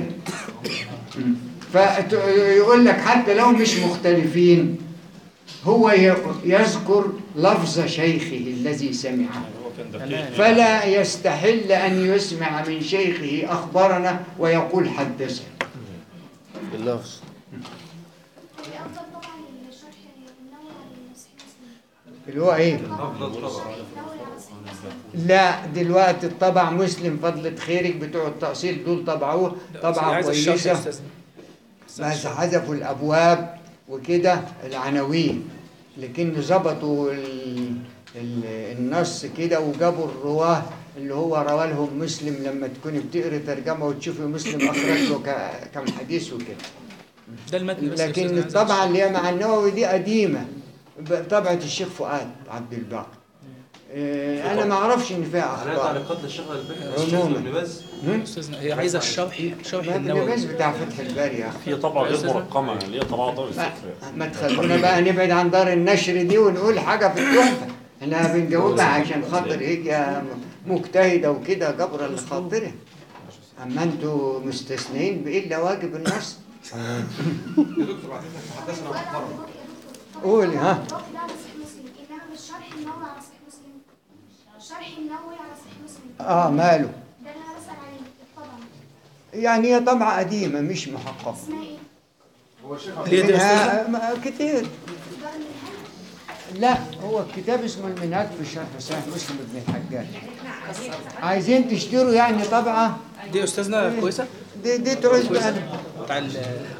فيقول لك حتى لو مش مختلفين هو ي- يذكر لفظ شيخه الذي سمعه هو كان دقيق فلا يستحل أن يسمع من شيخه أخبرنا ويقول حدثنا باللفظ الأفضل طبعا الشرح النووي على صحيح مسلم اللي هو إيه؟ افضل طبعا النووي على صحيح مسلم لا دلوقتي الطبع مسلم فضلة خيرك بتوع التأصيل دول طبعوه طبعة عايز الشرح يا كويسة أستاذ. بس حذفوا الأبواب وكده العناوين لكن ظبطوا ال- ال- النص كده وجابوا الرواه اللي هو رواه لهم مسلم لما تكوني بتقري ترجمة وتشوفي مسلم أخرج له ك- كم حديث وكده ده المتن بس يا لكن أستاذ، أنا عايز الطبعة اللي هي مع النووي دي قديمة ب- طبعة الشيخ فؤاد عبد الباقي آه، أنا ما أعرفش إن فيها عليها أخبار تعليقات للشيخ البكري الشيخ عموما. ابن باز هم؟ أستاذنا هي عايزة الشرح شرح ما النووي النباز بتاع فتح الباري يا أخي في طبعة غير أستاذنا؟ مرقمة اللي هي طبعة ضوء ما, الفكر ما تخلونا بقى نبعد عن دار النشر دي ونقول حاجة في التحفة احنا بنجاوبها عشان خاطر هي مجتهدة وكده جبرا لخاطرها أما أنتوا مستثنين بإلا واجب النص يا دكتور بعد اذنك حدثنا وأنا واخبرنا أقول لك يا دكتور قولي ها الرفض ده على صحيح مسلم إنما مش شرح النووي على صحيح مسلم شرح النووي على صحيح مسلم آه ماله ده اللي أنا بسأل عليه الطبعا يعني هي طبعة قديمة مش محققة اسمها إيه؟ هو الشيخ ليه دي يا منها ما- كتير دار المنهج لا هو الكتاب اسمه المنهاج في شرح صحيح مسلم ابن الحجاج عايزين تشتروا يعني طبعة دي يا أستاذنا كويسة دي, دي تعوز بقى بتاع ال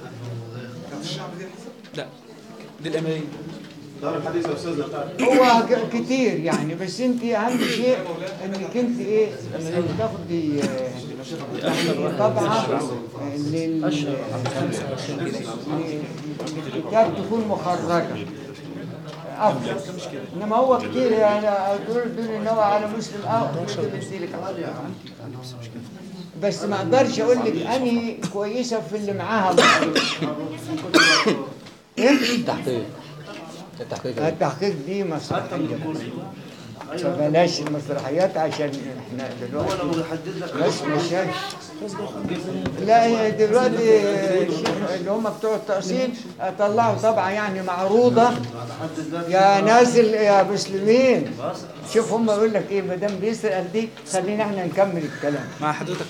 لا دي الأمرية دار الحديث يا استاذنا بتاعك هو ك- كتير يعني بس انت اهم شيء انك انت ايه لما تاخدي آه، طبعا آه، لل الكتاب تكون مخرجه افضل انما هو كتير يعني دول دول ان هو على مسلم اه ممكن يديلك بس ما اقدرش اقول لك انهي كويسه في اللي معاها مسلم ايه التحقيق التحقيق التحقيق دي مسرحية فبلاش المسرحيات عشان احنا دلوقتي مش مشاكل لا هي دلوقتي الشيخ اللي هم بتوع التأصيل طلعوا طبعا يعني معروضة يا ناس ال- يا مسلمين شوف هم يقول لك ايه ما دام بيسأل دي خلينا احنا نكمل الكلام مع حضرتك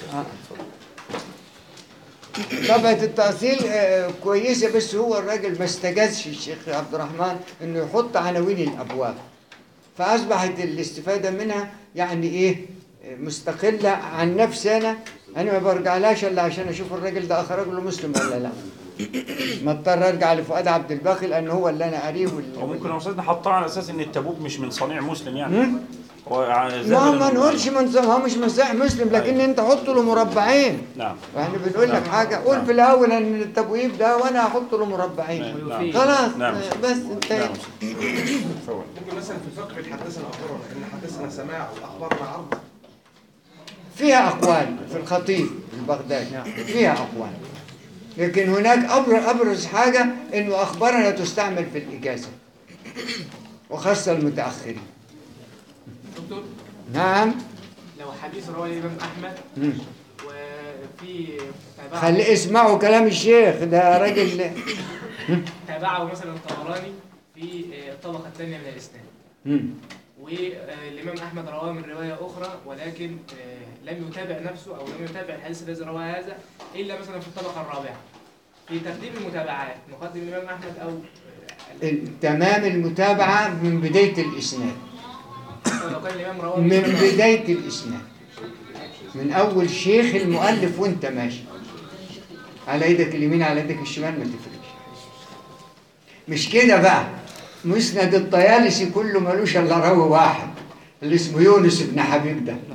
طبعة التأصيل آه، كويسة بس هو الراجل ما استجازش الشيخ عبد الرحمن انه يحط عناوين الابواب فأصبحت الاستفادة منها يعني إيه مستقلة عن نفسي أنا أنا ما برجعلهاش إلا عشان أشوف الراجل ده أخرج له مسلم ولا لا ما اضطر أرجع لفؤاد عبد الباقي لأن هو اللي أنا قريه واللي وممكن يا استاذنا حطها على اساس ان التبوك مش من صنيع مسلم يعني مم. هو ع- زي ما ما نقولش من هو مش مسيح مسلم لكن انت حط له مربعين نعم يعني بنقول لك حاجه قول في الاول ان التبويب ده وانا هحط له مربعين نعم. خلاص نعم. بس انتهينا ممكن مثلا في الفقه بيتحدثنا اخبارنا ان حدثنا سماع واخبارنا عرض فيها اقوال في الخطيب البغدادي فيها اقوال لكن هناك أبر- ابرز حاجه انه اخبارنا تستعمل في الاجازه وخاصه المتاخرين دكتور نعم لو حديث رواه الامام احمد مم. وفي تابعه خلي اسمعوا كلام الشيخ ده راجل تابعه مثلا الطبراني في الطبقه الثانيه من الاسناد مم. والامام احمد رواه من روايه اخرى ولكن آه، لم يتابع نفسه او لم يتابع الحديث الذي رواه هذا الا مثلا في الطبقه الرابعه في ترتيب المتابعات نقدم الامام احمد او تمام المتابعة من بداية الإسناد لو كان الامام رواه من مثلاً- بداية الإسناد من أول شيخ المؤلف وأنت ماشي على إيدك اليمين على إيدك الشمال ما تفرقش مش كده بقى مسند الطيالسي كله ملوش إلا راوي واحد اللي اسمه يونس بن حبيب ده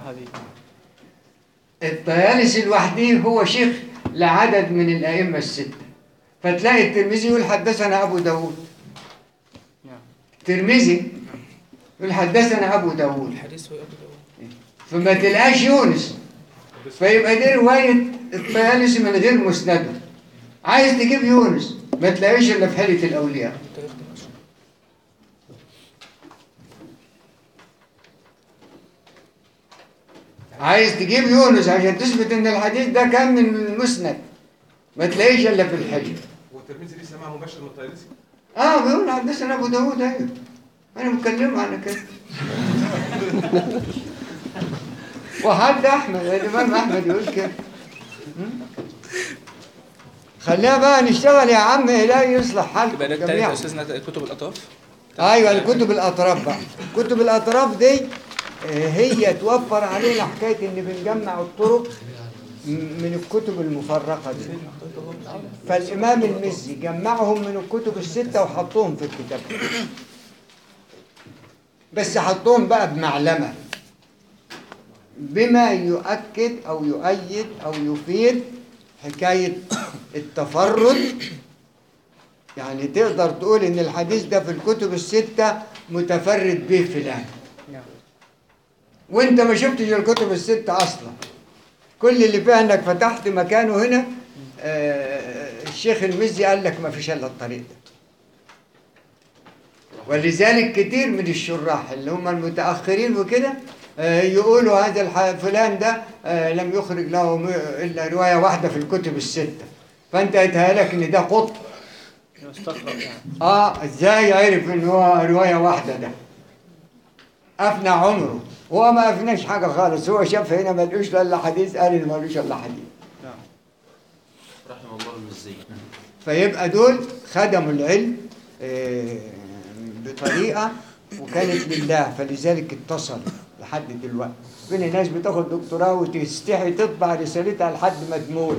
الطيالسي لوحده هو شيخ لعدد من الأئمة الستة فتلاقي الترمذي يقول حدثنا أبو داود الترمذي يقول حدثنا أبو داود الحديث هو أبو داود فما تلقاش يونس فيبقى دي رواية الطيالسي من غير مسنده عايز تجيب يونس ما تلاقيش إلا في حلة الأولياء عايز تجيب يونس عشان تثبت ان الحديث ده كان من المسند ما تلاقيش الا في الحلة والترمذي ليه سماع مباشر من الطيالسي اه بيقول حدثنا ابو داود ايوه انا مكلمه على كده وحد احمد الامام احمد يقول كده م? خلينا بقى نشتغل يا عم الهي يصلح حالكم يبقى ده التالت يا جميعا استاذنا كتب الاطراف ايوه الكتب الاطراف بقى كتب الاطراف دي آه، هي توفر علينا حكايه ان بنجمع الطرق م- من الكتب المفرقه دي فالامام المزي جمعهم من الكتب السته وحطهم في الكتاب بس حطهم بقى بمعلمه بما يؤكد او يؤيد او يفيد حكايه التفرد يعني تقدر تقول ان الحديث ده في الكتب الستة متفرد به فلان وانت ما شفتش الكتب الستة اصلا كل اللي فيها انك فتحت مكانه هنا آه، الشيخ المزي قال لك ما فيش الا الطريق ده ولذلك كتير من الشراح اللي هم المتأخرين وكده آه، يقولوا هذا الح- فلان ده آه، لم يخرج له م- إلا رواية واحدة في الكتب الستة فأنت يتهيألك إن ده قط يستقرأ يعني اه ازاي عرف ان هو روايه واحده ده افنى عمره هو ما افناش حاجه خالص هو شاف هنا ملوش الا حديث قال ان ملوش الا حديث رحم الله المزي فيبقى دول خدموا العلم آه، بطريقه وكانت لله فلذلك اتصل لحد دلوقتي فين الناس بتاخد دكتوراه وتستحي تطبع رسالتها لحد ما تموت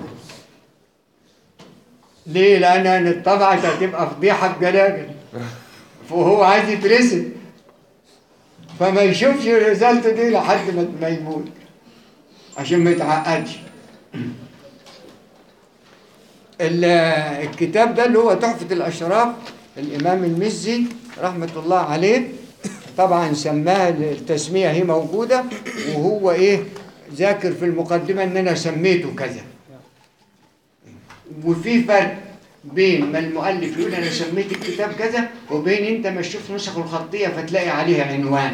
ليه؟ لأن الطبعة هتبقى فضيحة بجلاجل وهو عايز يترسم فما يشوفش رسالته دي لحد ما ما يموت عشان ما يتعقدش ال- الكتاب ده اللي هو تحفة الأشراف الإمام المزي رحمة الله عليه طبعا سماها التسمية هي موجودة وهو إيه ذاكر في المقدمة إن أنا سميته كذا وفي فرق بين ما المؤلف يقول انا سميت الكتاب كذا وبين انت ما تشوف نسخه الخطيه فتلاقي عليها عنوان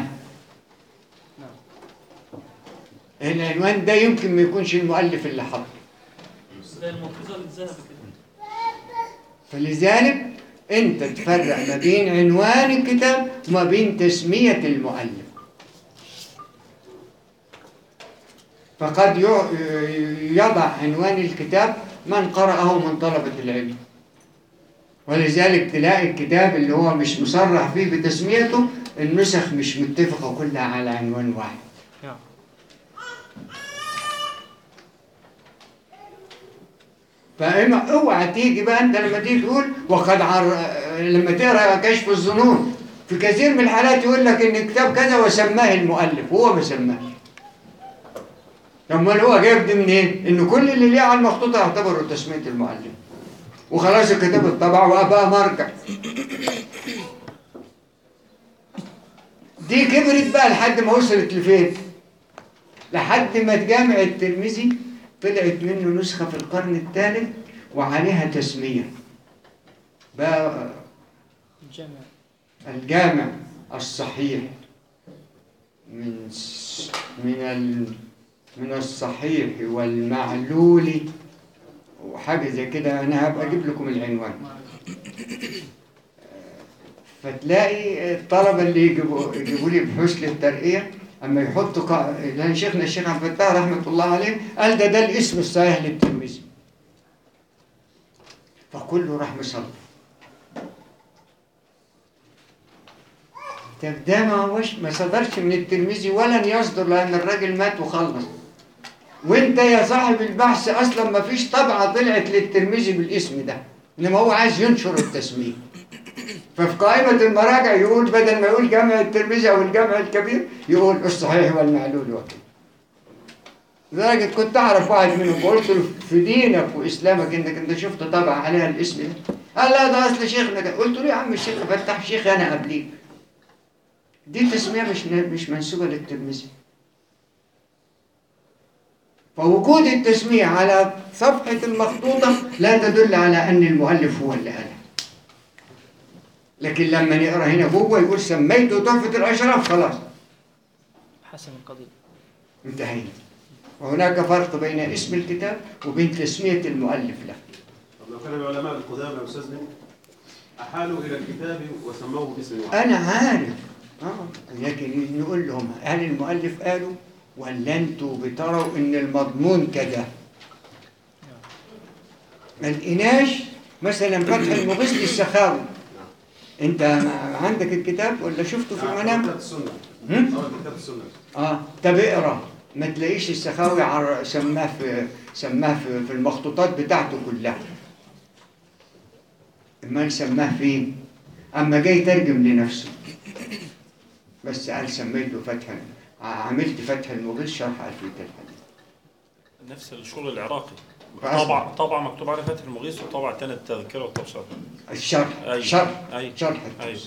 العنوان ده يمكن ما يكونش المؤلف اللي حطه زي الملحوظة اللي اتذهبت كده فلذلك انت تفرق ما بين عنوان الكتاب وما بين تسميه المؤلف فقد يع- يضع عنوان الكتاب من قرأه من طلبة العلم ولذلك تلاقي الكتاب اللي هو مش مصرح فيه بتسميته النسخ مش متفقة كلها على عنوان واحد نعم. فاما اوعى تيجي بقى انت لما تيجي تقول وقد عر... لما تقرا كشف الظنون في كثير من الحالات يقول لك ان الكتاب كذا وسماه المؤلف وهو ما سماهش امال هو جايب دي منين؟ ان كل اللي ليه على المخطوطه يعتبروا تسميه المؤلف وخلاص الكتاب اتطبع وبقى مرجع دي كبرت بقى لحد ما وصلت لفين؟ لحد ما جامع الترمذي طلعت منه نسخة في القرن الثالث وعليها تسمية بقى الجامع الجامع الصحيح من س- من ال من الصحيح والمعلول وحاجة زي كده أنا هبقى أجيب لكم العنوان فتلاقي الطلبة اللي يجيبوا يجيبوا لي بحوث للترقية أما يحطوا قا... لأن شيخنا الشيخ عبد الفتاح رحمة الله عليه قال ده ده الاسم الصحيح للترمذي فكله راح مصلي طب ده ما هوش ما صدرش من الترمذي ولن يصدر لأن الراجل مات وخلص وانت يا صاحب البحث اصلا ما فيش طبعه طلعت للترمذي بالاسم ده انما هو عايز ينشر التسميه ففي قائمة المراجع يقول بدل ما يقول جامع الترمذي أو الجامع الكبير يقول الصحيح والمعلول وكده لدرجة كنت أعرف واحد منهم قلت له في دينك وإسلامك إنك أنت شفت طبعا عليها الاسم ده قال لا ده أصل شيخنا كده قلت له يا عم الشيخ فتح شيخ أنا قبليك دي تسمية مش مش منسوبة للترمذي فوجود التسمية على صفحة المخطوطة لا تدل على أن المؤلف هو اللي قالها لكن لما نقرا هنا جوه يقول سميته تحفة الأشراف خلاص حسن القضية انتهينا وهناك فرق بين اسم الكتاب وبين تسمية المؤلف له طب لو كان العلماء القدامى يا استاذنا احالوا الى الكتاب وسموه باسم واحد أنا عارف آه. لكن نقول لهم هل المؤلف قالوا ولا انتوا بتروا ان المضمون كذا ما لقيناش مثلا فتح المغيث للسخاوي انت عندك الكتاب ولا شفته في المنام كتاب السنه هم؟ اه كتاب السنه اه طب اقرا ما تلاقيش السخاوي عر... سماه في سماه في, في المخطوطات بتاعته كلها امال سماه فين اما جاي يترجم لنفسه بس قال سميته فتح عملت فتح المغيث شرح ألفية الحديث نفس الشغل العراقي فأصبح. طبع طبع مكتوب عليه فتح المغيث وطبع تاني التذكره والتبصره الشرح أيوة. شرح أيوة. شرح ايوه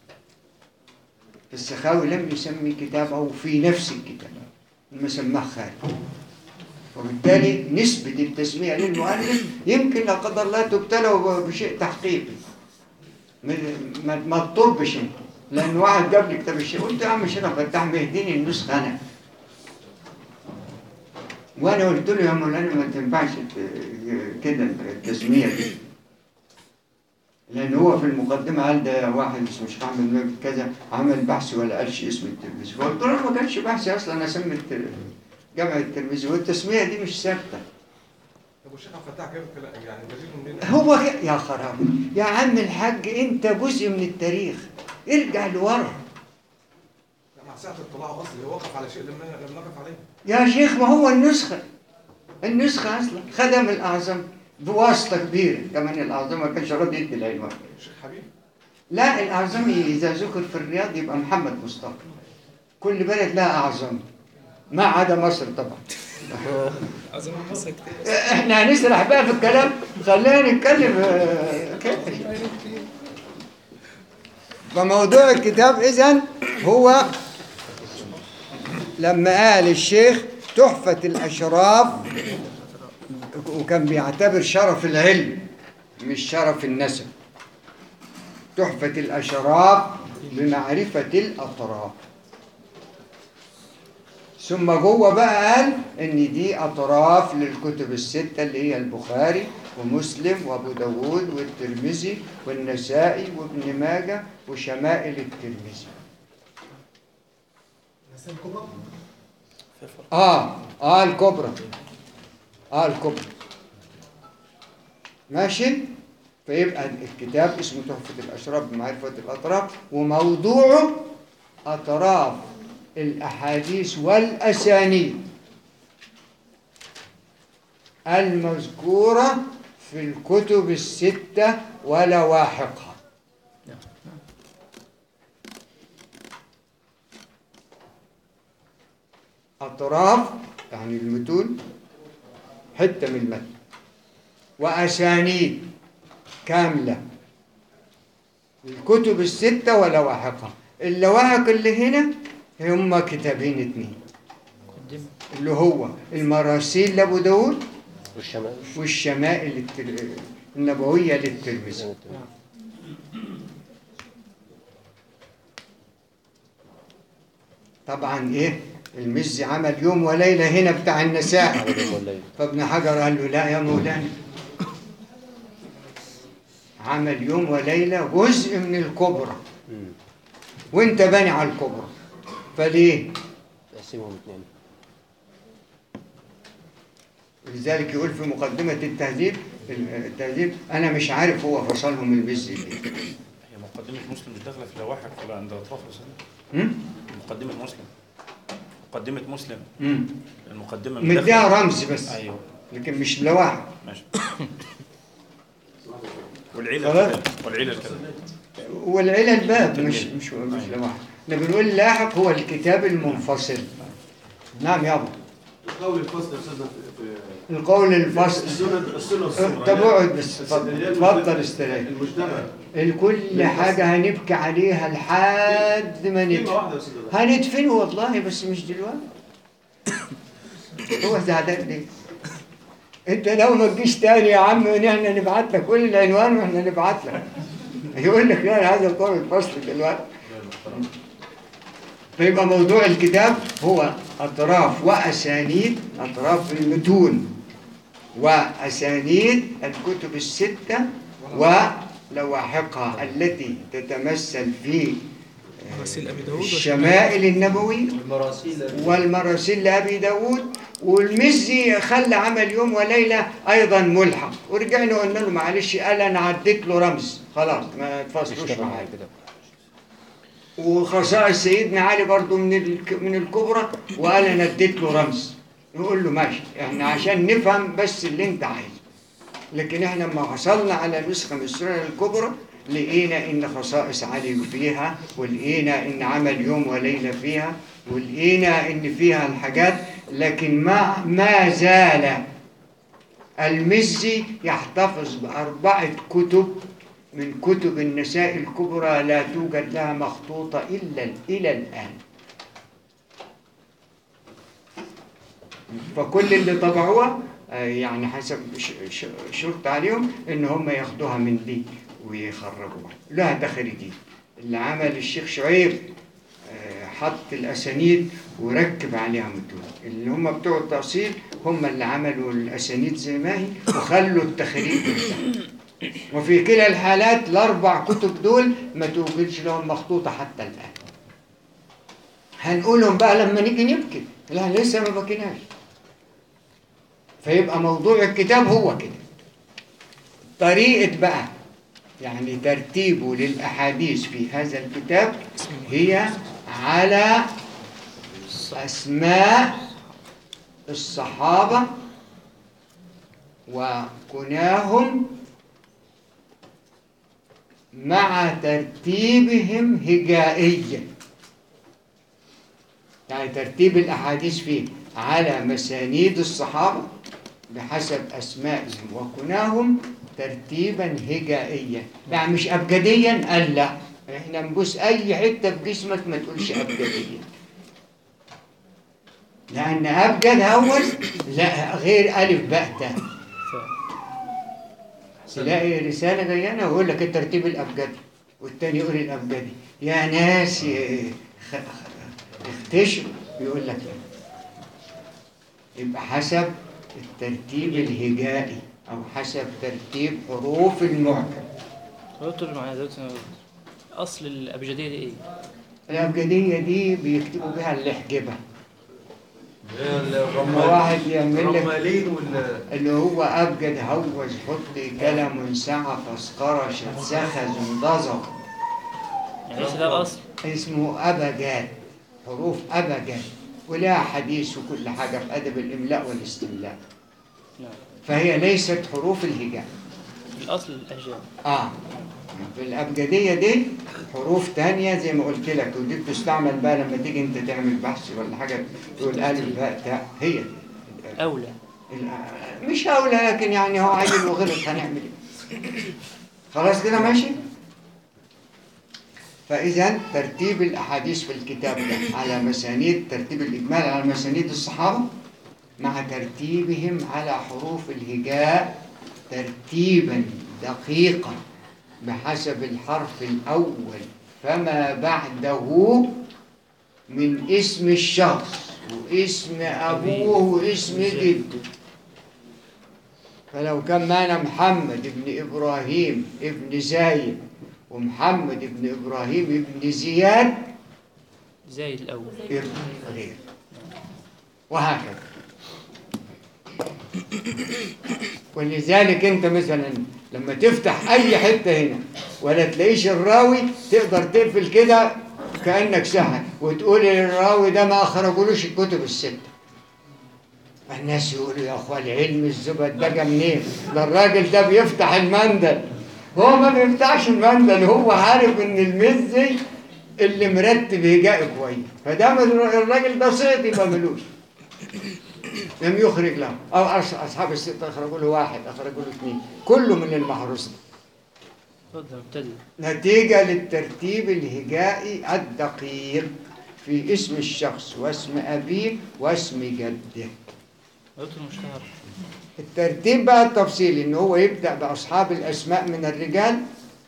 السخاوي لم يسمي كتابه في نفس الكتاب إنما سماه خارج وبالتالي نسبة التسمية للمؤلف يمكن لا قدر الله تبتلى بشيء تحقيقي ما- ما ما تطبش انت لأن واحد جاب لي كتاب الشيخ قلت يا عم الشيخ فتح مهديني النسخة أنا وأنا قلت له يا مولانا ما تنفعش ت- كده التسمية دي لأن هو في المقدمة قال ده واحد اسمه شيخ أحمد مجد كذا عمل بحث ولا قالش اسم الترمذي فقلت له أنا ما كانش بحث أصلا أسمي التر- جامع الترمذي والتسمية دي مش ثابتة طب والشيخ عبد الفتاح كيف كلا- يعني بجيبه منين؟ هو ك- يا خراب يا عم الحاج أنت جزء من التاريخ ارجع لورا لا، مع ساعة اطلاعه اصلي هو وقف على شيء لم لم نقف عليه يا شيخ ما هو النسخة النسخة أصلا خدم الأعظم بواسطة كبيرة كمان الأعظم ما كانش راضي يدي العنوان الشيخ حبيب لا الأعظمي إذا ذكر في الرياض يبقى محمد مصطفى كل بلد لها أعظم ما عدا مصر طبعا عظيم مصر كتير احنا هنسرح بقى في الكلام خلينا نتكلم آه، كده فموضوع الكتاب إذن هو لما قال الشيخ تحفة الأشراف وكان بيعتبر شرف العلم مش شرف النسب تحفة الأشراف بمعرفة الأطراف ثم جوه بقى قال ان دي اطراف للكتب الستة اللي هي البخاري ومسلم وابو داود والترمذي والنسائي وابن ماجه وشمائل الترمذي النسائي الكبرى اه اه الكبرى اه الكبرى ماشي فيبقى الكتاب اسمه تحفة الأشراف بمعرفة الأطراف وموضوعه أطراف الأحاديث والأسانيد المذكورة في الكتب الستة ولواحقها أطراف يعني المتون حتة من المتن وأسانيد كاملة الكتب الستة ولواحقها اللواحق اللي هنا هم كتابين اتنين اللي هو المراسيل لأبو داود والشمال والشمائل التر... النبوية للترمذي طبعا ايه المزي عمل يوم وليلة هنا بتاع النساء فابن حجر قال له لا يا مولانا عمل يوم وليلة جزء من الكبرى وانت باني على الكبرى فليه تقسمهم اثنين لذلك يقول في مقدمة التهذيب التهذيب أنا مش عارف هو فصلهم المزي ليه هي مقدمة مسلم مش داخلة في لواحق ولا عند أطراف الرسالة هم؟ مقدمة مسلم مقدمة مسلم مم. المقدمة مديها رمز بس أيوه لكن مش لواحق ماشي والعيلة خلاص. كده والعيلة كده والعلل باب مش مش مش لواحق احنا بنقول لاحق هو الكتاب المنفصل نعم يابا القول الفصل يا استاذنا في في القول الفصل السنن السنه والسنه طب اقعد بس اتفضل اتفضل استريح المجتمع الكل حاجة هنبكي عليها لحد ما كلمه ندفن واحده يا استاذ هندفنه والله بس مش دلوقتي هو زعلان ليه؟ انت لو ما تجيش تاني يا عم احنا نبعت لك كل العنوان واحنا نبعت لك يقول لك لا هذا القول الفصل دلوقتي فيبقى موضوع الكتاب هو أطراف وأسانيد أطراف المتون وأسانيد الكتب الستة ولواحقها التي تتمثل في مراسيل أبي داود الشمائل النبوي المراسيل والمراسيل لأبي داود والمزي خلى عمل يوم وليلة أيضا ملحق ورجعنا قلنا له معلش قال أنا عديت له رمز خلاص ما تفصلوش معايا وخصائص سيدنا علي برضو من الك- من الكبرى وقال انا اديت له رمز نقول له ماشي احنا عشان نفهم بس اللي انت عايزه لكن احنا لما حصلنا على نسخه من السنن الكبرى لقينا ان خصائص علي فيها ولقينا ان عمل يوم وليله فيها ولقينا ان فيها الحاجات لكن ما ما زال المزي يحتفظ بأربعة كتب من كتب النساء الكبرى لا توجد لها مخطوطة إلا إلى الآن فكل اللي طبعوها آه، يعني حسب ش- ش- شرط عليهم ان هم ياخدوها من دي ويخرجوها لها تخريجين اللي عمل الشيخ شعيب آه، حط الاسانيد وركب عليها متون اللي هم بتوع التأصيل هم اللي عملوا الاسانيد زي ما هي وخلوا التخريج بتاعها. وفي كلا الحالات الاربع كتب دول ما توجدش لهم مخطوطه حتى الان هنقولهم بقى لما نيجي نبكي لا لسه ما بكيناش فيبقى موضوع الكتاب هو كده طريقة بقى يعني ترتيبه للأحاديث في هذا الكتاب هي على أسماء الصحابة وكناهم مع ترتيبهم هجائيا يعني ترتيب الأحاديث فيه على مسانيد الصحابة بحسب أسمائهم وكناهم ترتيبا هجائيا يعني مش أبجديا قال لا احنا نبوس أي حتة في جسمك ما تقولش أبجديا لأن أبجد أول لا غير ألف باء تاني تلاقي رسالة جاية ويقول لك الترتيب الأبجدي والتاني يقول الأبجدي يا ناس ي- خ- خ- اختشوا يقول لك لا يبقى حسب الترتيب الهجائي أو حسب ترتيب حروف المعجم دكتور معايا دلوقتي اصل الابجديه دي ايه؟ الأبجدية دي بيكتبوا بها الحجبة لما واحد يعمل لك الرمالين وال اللي هو أبجد هوج حط كلام سعى فاسقرة شتسخز انضزر يعني ليس ده الأصل اسمه أبجاد حروف أبجد ولها حديث وكل حاجة في أدب الإملاء والاستملاء نعم فهي ليست حروف الهجاء الأصل الأشجار آه في الأبجدية دي حروف تانية زي ما قلت لك ودي بتستعمل بقى لما تيجي أنت تعمل بحث ولا حاجة تقول ألف باء تاء هي دي. أولى ال- مش أولى لكن يعني هو عيل وغلط هنعمل إيه خلاص كده ماشي فإذا ترتيب الأحاديث في الكتاب ده على مسانيد ترتيب الإجمال على مسانيد الصحابة مع ترتيبهم على حروف الهجاء ترتيبا دقيقا بحسب الحرف الأول فما بعده من اسم الشخص واسم أبوه واسم جده فلو كان معنا محمد ابن إبراهيم ابن زايد ومحمد ابن إبراهيم ابن زياد زايد الأول يبقى غير وهكذا ولذلك انت مثلا لما تفتح اي حته هنا ولا تلاقيش الراوي تقدر تقفل كده كانك سهل وتقول الراوي ده ما اخرجولوش الكتب السته الناس يقولوا يا اخوان العلم الزبد ده جه منين ده الراجل ده بيفتح المندل هو ما بيفتحش المندل هو عارف ان المزي اللي مرتب هجائي كويس فدام الراجل ده سقط يبقى ملوش لم يخرج له او أص- اصحاب الستة اخرجوا له واحد اخرجوا له اثنين كله من المحروسين اتفضل ابتدي نتيجة للترتيب الهجائي الدقيق في اسم الشخص واسم أبيه واسم جده دكتور مشتهر الترتيب بقى التفصيلي ان هو يبدأ بأصحاب الأسماء من الرجال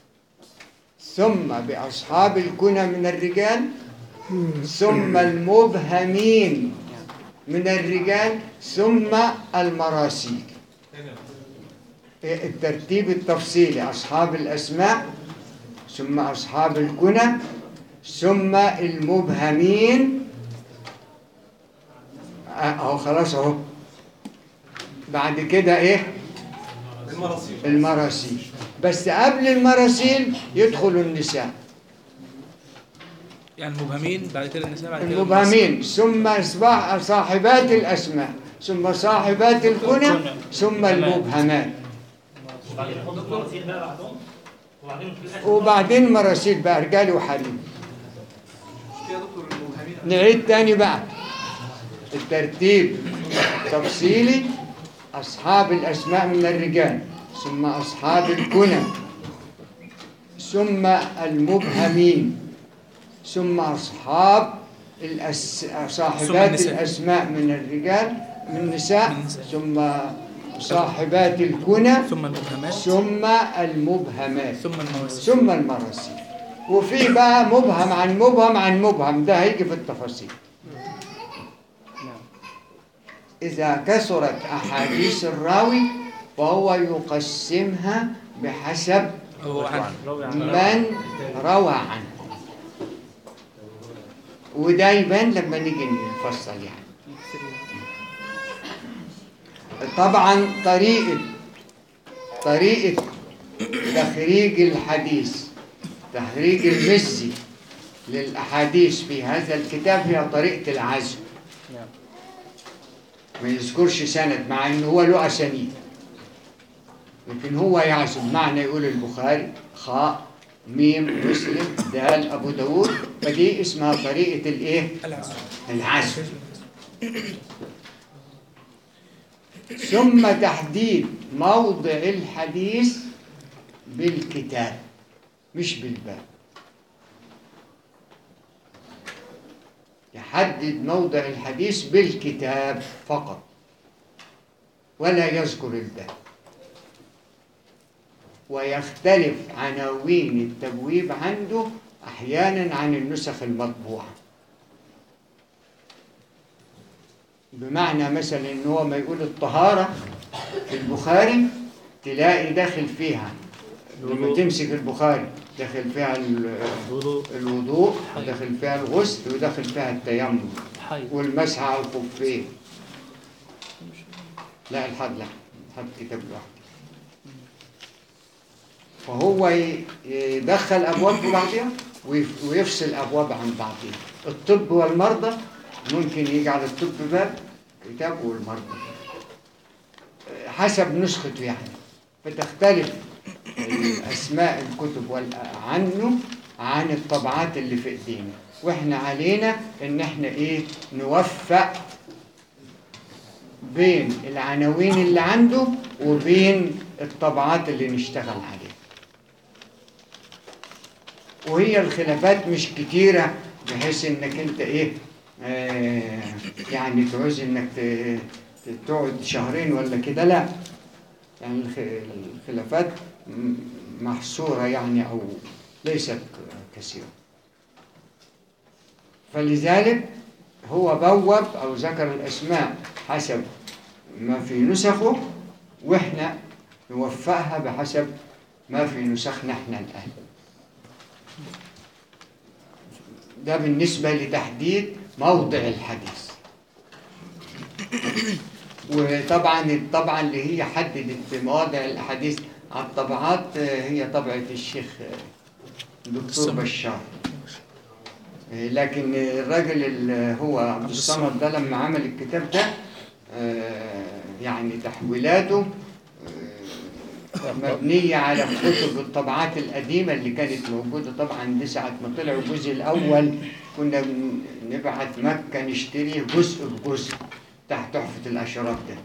ثم بأصحاب الكنى من الرجال ثم المبهمين من الرجال ثم المراسيل الترتيب التفصيلي أصحاب الأسماء ثم أصحاب الكنى ثم المبهمين آه، أهو خلاص أهو بعد كده إيه المراسيل المراسيل بس قبل المراسيل يدخل النساء يعني المبهمين بعد كده النساء بعد كده المبهمين ثم أصبح صاحبات الأسماء ثم صاحبات الكنى ثم المبهمات وبعدين نحط المراسيل بقى بعدهم وبعدين في الاخر وبعدين مراسيل بقى رجال وحريم يا دكتور المبهمين نعيد تاني بقى الترتيب تفصيلي أصحاب الأسماء من الرجال ثم أصحاب الكنى ثم المبهمين ثم أصحاب الأس... صاحبات النساء. الأسماء من الرجال من النساء ثم صاحبات الكنى ثم المبهمات ثم المبهمات ثم المواسيل ثم المراسيل وفي بقى مبهم عن مبهم عن مبهم ده هيجي في التفاصيل إذا كثرت أحاديث الراوي فهو يقسمها بحسب هو عن من روى عنه وده يبان لما نيجي نفصل يعني طبعا طريقة طريقة تخريج الحديث تخريج المزي للأحاديث في هذا الكتاب هي طريقة العزم نعم ما يذكرش سند مع انه هو له اسانيد لكن هو يعزم معنى يقول البخاري خاء ميم مسلم دال ابو داود فدي اسمها طريقه الايه العزم العزم ثم تحديد موضع الحديث بالكتاب مش بالباب يحدد موضع الحديث بالكتاب فقط ولا يذكر الباب ويختلف عناوين التبويب عنده احيانا عن النسخ المطبوعه بمعنى مثلا ان هو ما يقول الطهاره في البخاري تلاقي داخل فيها لما تمسك البخاري داخل فيها ال- الوضوء وداخل فيها الغسل وداخل فيها التيمم الحيض والمسح على الخفين لا الحد لا حد كتاب لوحده فهو ي- يدخل أبواب في بعضها ويف- ويفصل أبواب عن بعضها الطب والمرضى ممكن يجعل الطب باب كتاب والمرضى حسب نسخته يعني فتختلف أسماء الكتب وال- عنه عن الطبعات اللي في ايدينا واحنا علينا ان احنا ايه نوفق بين العناوين اللي عنده وبين الطبعات اللي نشتغل عليها وهي الخلافات مش كتيرة بحيث انك انت ايه آه يعني تعوز انك ت- ت- تقعد شهرين ولا كده لا يعني الخ- الخلافات م- محصورة يعني او ليست كثيرة فلذلك هو بوب او ذكر الاسماء حسب ما في نسخه واحنا نوفقها بحسب ما في نسخنا احنا الان ده بالنسبة لتحديد موضع الحديث وطبعا الطبعة اللي هي حددت مواضع الأحاديث على الطبعات آه، هي طبعة الشيخ آه، دكتور بشار آه، لكن الراجل اللي هو عبد الصمد ده لما عمل الكتاب ده آه، يعني تحويلاته آه، مبنية على كتب الطبعات القديمة اللي كانت موجودة طبعا دي ساعة ما طلع الجزء الأول كنا بن- نبعت مكة نشتريه جزء بجزء تحت تحفة الأشراف ده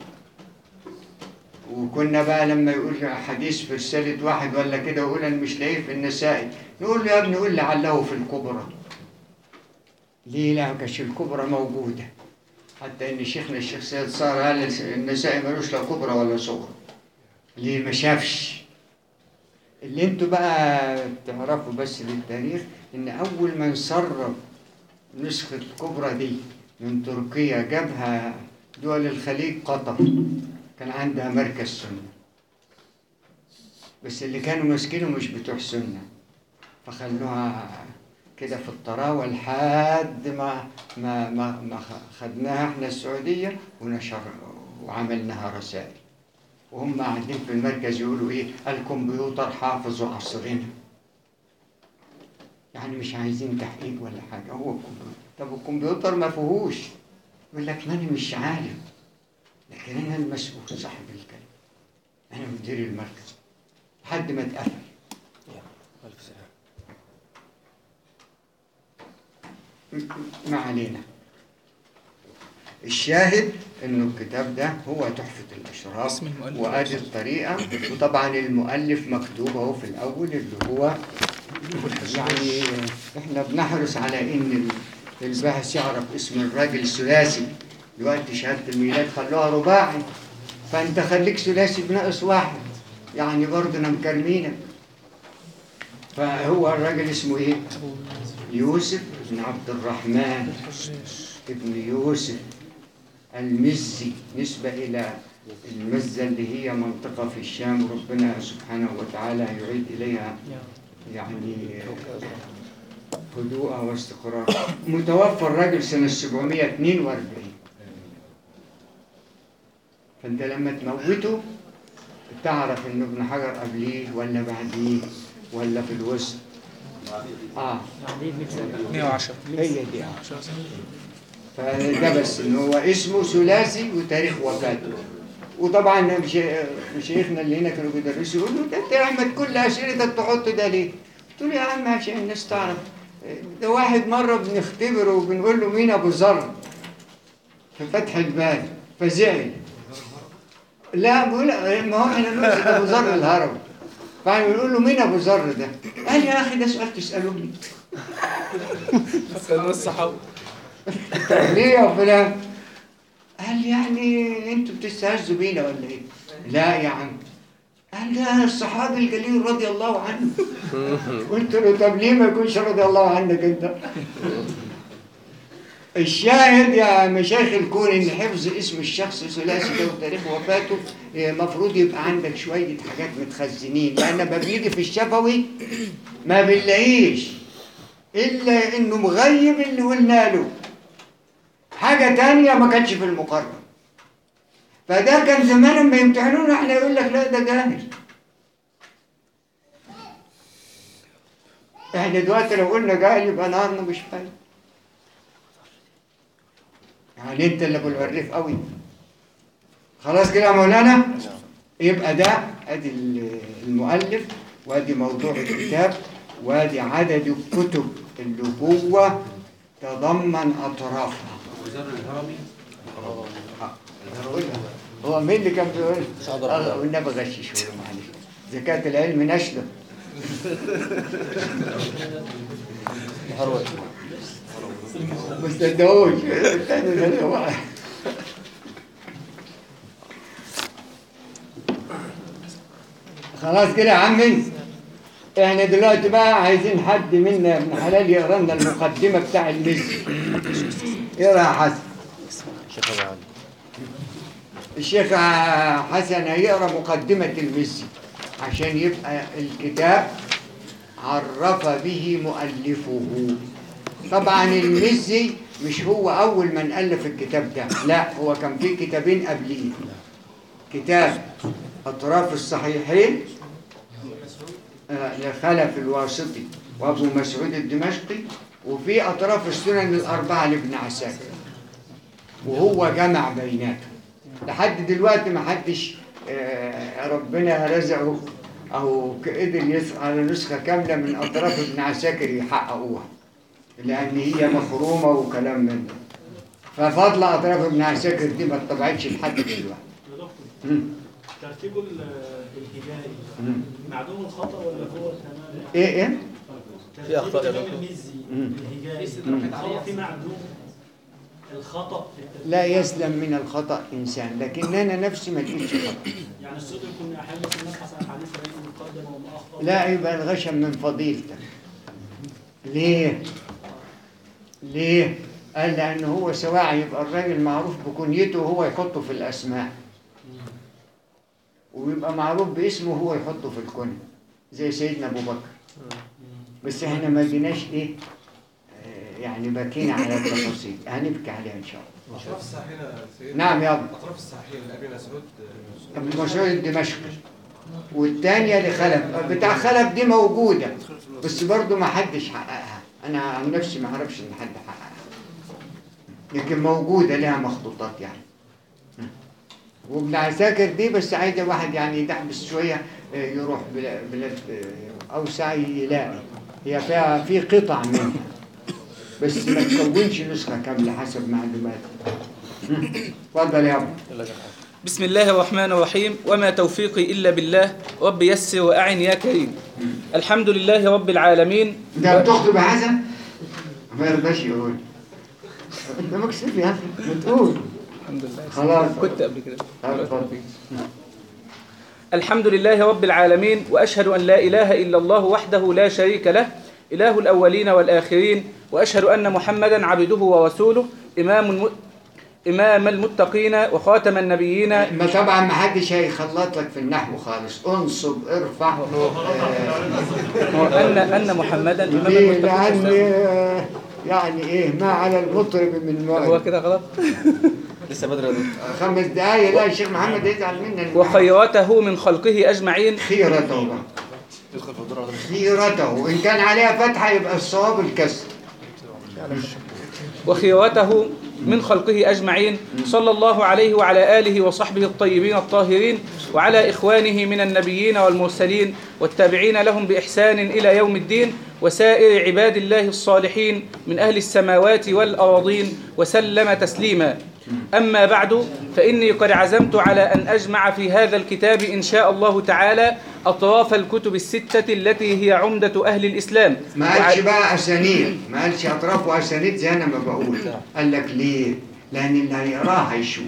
وكنا بقى لما يقول حديث في رسالة واحد ولا كده يقول أنا مش لاقيه في النسائي نقول له يا ابني قول لعله في الكبرى ليه لا كانش الكبرى موجودة حتى إن شيخنا الشيخ سيد صار قال النسائي ملوش لا كبرى ولا صغرى ليه ما شافش اللي انتوا بقى تعرفوا بس للتاريخ ان اول من سرب نسخة الكبرى دي من تركيا جابها دول الخليج قطر كان عندها مركز سنة بس اللي كانوا ماسكينه مش بتوع سنة فخلوها كده في الطراوة لحد ما ما ما, ما خدناها احنا السعودية ونشر وعملناها رسائل وهم قاعدين في المركز يقولوا ايه الكمبيوتر حافظ عصرنا يعني مش عايزين تحقيق ولا حاجة هو الكمبيوتر طب الكمبيوتر ما فيهوش يقول لك ماني مش عالم لكن انا المسؤول صاحب الكلام انا مدير المركز لحد ما اتقفل ألف سلام م- ما علينا الشاهد انه الكتاب ده هو تحفة الاشراف اسم المؤلف وادي الطريقة وطبعا المؤلف مكتوب اهو في الاول اللي هو يعني احنا بنحرص على ان الباحث يعرف اسم الراجل الثلاثي دلوقتي شهادة الميلاد خلوها رباعي فانت خليك ثلاثي بناقص واحد يعني برضه انا مكرمينك فهو الراجل اسمه ايه؟ يوسف بن عبد الرحمن ابن يوسف المزي نسبة إلى المزة اللي هي منطقة في الشام ربنا سبحانه وتعالى يعيد إليها يعني هدوءها واستقرار متوفى الرجل سنة 742 فأنت لما تموته تعرف إنه ابن حجر قبليه ولا بعديه ولا في الوسط اه 110 هي دي آه. فده بس ان هو اسمه ثلاثي وتاريخ وفاته وطبعا مش- مشايخنا اللي هنا كانوا بيدرسوا يقولوا ده انت يا احمد كل اسئلتك تحط ده ليه؟ قلت له يا عم عشان الناس تعرف ده واحد مره بنختبره وبنقول له مين ابو ذر في فتح الباب فزعل لا بقول ما هو احنا نمسك ابو ذر الهرم فبنقول له مين ابو ذر ده؟ قال يا اخي ده سؤال تسالوني كانوا الصحابة ليه يا فلان؟ قال يعني انتوا بتستهزوا بينا ولا ايه؟ لا يا عم قال ده الصحابي الجليل رضي الله عنه قلت له طب ليه ما يكونش رضي الله عنك انت؟ الشاهد يا مشايخ الكون ان حفظ اسم الشخص ثلاثي ده وتاريخ وفاته المفروض يبقى عندك شويه حاجات متخزنين لان لما بنيجي في الشفوي ما بنلاقيش الا انه مغيب اللي قلنا له حاجة تانية ما كانتش في المقرر فده كان زمان لما يمتحنونا احنا يقول لك لا ده جاهل احنا دلوقتي لو قلنا جاهل يبقى نهارنا مش فايد يعني انت اللي ابو العريف قوي خلاص كده يا مولانا يبقى ده ادي المؤلف وادي موضوع الكتاب وادي عدد الكتب اللي هو تضمن اطرافها وزار الهرمي هو مين اللي كان بيقول اه والنبي غشش هو معلش زكاة العلم نشله ما صدقوش الثاني ده اللي هو خلاص كده يا عمي احنا دلوقتي بقى عايزين حد منا ابن حلال يقرا لنا المقدمه بتاع المزي اقرا يا حسن شيخ ابو علي الشيخ حسن هيقرا مقدمه المزي عشان يبقى الكتاب عرف به مؤلفه طبعا المزي مش هو اول من الف الكتاب ده لا هو كان في كتابين قبليه كتاب اطراف الصحيحين آه، لخلف الواسطي وابو مسعود الدمشقي وفي اطراف السنن الاربعه لابن عساكر وهو جمع بيناتهم لحد دلوقتي ما حدش آه، ربنا رزقه او قدر يسعى على نسخه كامله من اطراف ابن عساكر يحققوها لان هي مخرومه وكلام من ده ففضل اطراف ابن عساكر دي ما اتطبعتش لحد دلوقتي يا دكتور مم. ترتيبه ال- الهجائي مم. معدوم الخطأ ولا هو تمام؟ ايه ايه في أخطاء يا ترتيب دكتور. المزي مم. الهجائي مم. هو في معدوم الخطأ في الترتيب. لا يسلم من الخطا انسان لكن انا نفسي ما تقولش خطا يعني الصدق يكون احيانا مثلا نبحث عن حديث غير مقدم وما اخطا لا يبقى الغشم من فضيلتك ليه ليه قال لأن هو سواء يبقى الراجل معروف بكنيته هو يحطه في الأسماء ويبقى معروف باسمه هو يحطه في الكنية زي سيدنا أبو بكر بس احنا ما جيناش ايه آه، يعني بكينا على التفاصيل هنبكي عليها ان شاء الله أطراف الصحيحين يا سيدي نعم يابا. أطراف الصحيحين لأبي مسعود ابن مسعود الدمشقي والتانية لخلف بتاع خلف دي موجودة بس برضو ما حدش حققها أنا عن نفسي ما أعرفش إن حد حققها لكن موجودة لها مخطوطات يعني وابن عساكر دي بس عايزة واحد يعني يدعبس شوية آه، يروح بلا- بلاد آه، أوسع يلاقي هي فيها في قطع منها بس ما تكونش نسخة كاملة حسب معلوماتي اتفضل يا أبو بسم الله الرحمن الرحيم وما توفيقي إلا بالله رب يسر وأعن يا كريم الحمد لله رب العالمين انت بتخطب يا حسن ما يرضاش يقول انت مكسب يا اخي ما تقول الحمد لله خلاص كنت قبل كده اتفضل. الحمد لله رب العالمين وأشهد أن لا إله إلا الله وحده لا شريك له إله الأولين والآخرين وأشهد أن محمدا عبده ورسوله إمام الم... إمام المتقين وخاتم النبيين ما طبعا ما حدش هيخلط لك في النحو خالص انصب ارفع هو أن أن محمدا إمام ليه؟ المتقين لان آه، يعني ايه ما على المطرب من هو موعد كده غلط لسه بدري يا دكتور خمس دقايق لا الشيخ محمد يزعل منا وخيرته من خلقه أجمعين خيرته بقى. يدخل في الدرة خيرته وان كان عليها فتحه يبقى الصواب الكسر وخيرته من خلقه أجمعين صلى الله عليه وعلى آله وصحبه الطيبين الطاهرين وعلى إخوانه من النبيين والمرسلين والتابعين لهم بإحسان إلى يوم الدين وسائر عباد الله الصالحين من أهل السماوات والأراضين وسلم تسليما أما بعد فإني قد عزمت على أن أجمع في هذا الكتاب إن شاء الله تعالى أطراف الكتب الستة التي هي عمدة أهل الإسلام ما قالش بقى اسانيد ما قالش اطراف واسانيد زي انا ما بقول قال لك ليه لان اللي هيقراه هيشوف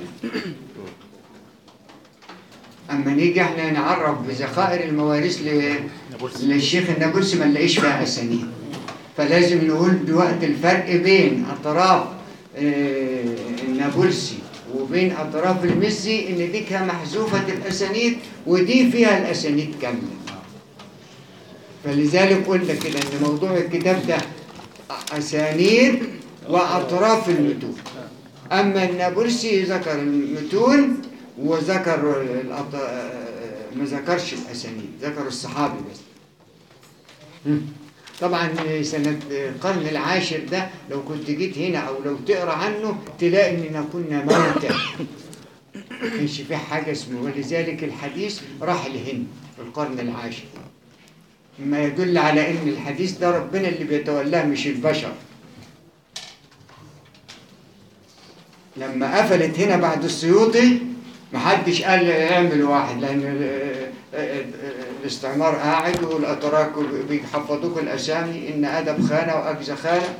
اما نيجي احنا نعرف بذخائر المواريث ل- للشيخ النابلسي ما نلاقيش فيها اسانيد فلازم نقول دلوقتي الفرق بين اطراف آه، النابلسي وبين اطراف المزي ان دي كانت محذوفه الاسانيد ودي فيها الاسانيد كامله فلذلك قلنا كده ان موضوع الكتاب ده اسانيد واطراف المتون أما النابلسي ذكر المتون وذكر الأط... ما ذكرش الأسانيد ذكر الصحابي بس مم. طبعا سنة القرن العاشر ده لو كنت جيت هنا أو لو تقرأ عنه تلاقي إننا كنا موتى ما كانش في حاجة اسمه ولذلك الحديث راح لهند في القرن العاشر ما يدل على إن الحديث ده ربنا اللي بيتولاه مش البشر لما قفلت هنا بعد السيوطي محدش قال اعمل واحد لان ال- ال- الاستعمار قاعد والاتراك بيحفظوك الاسامي ان ادب خانه واجزى خانه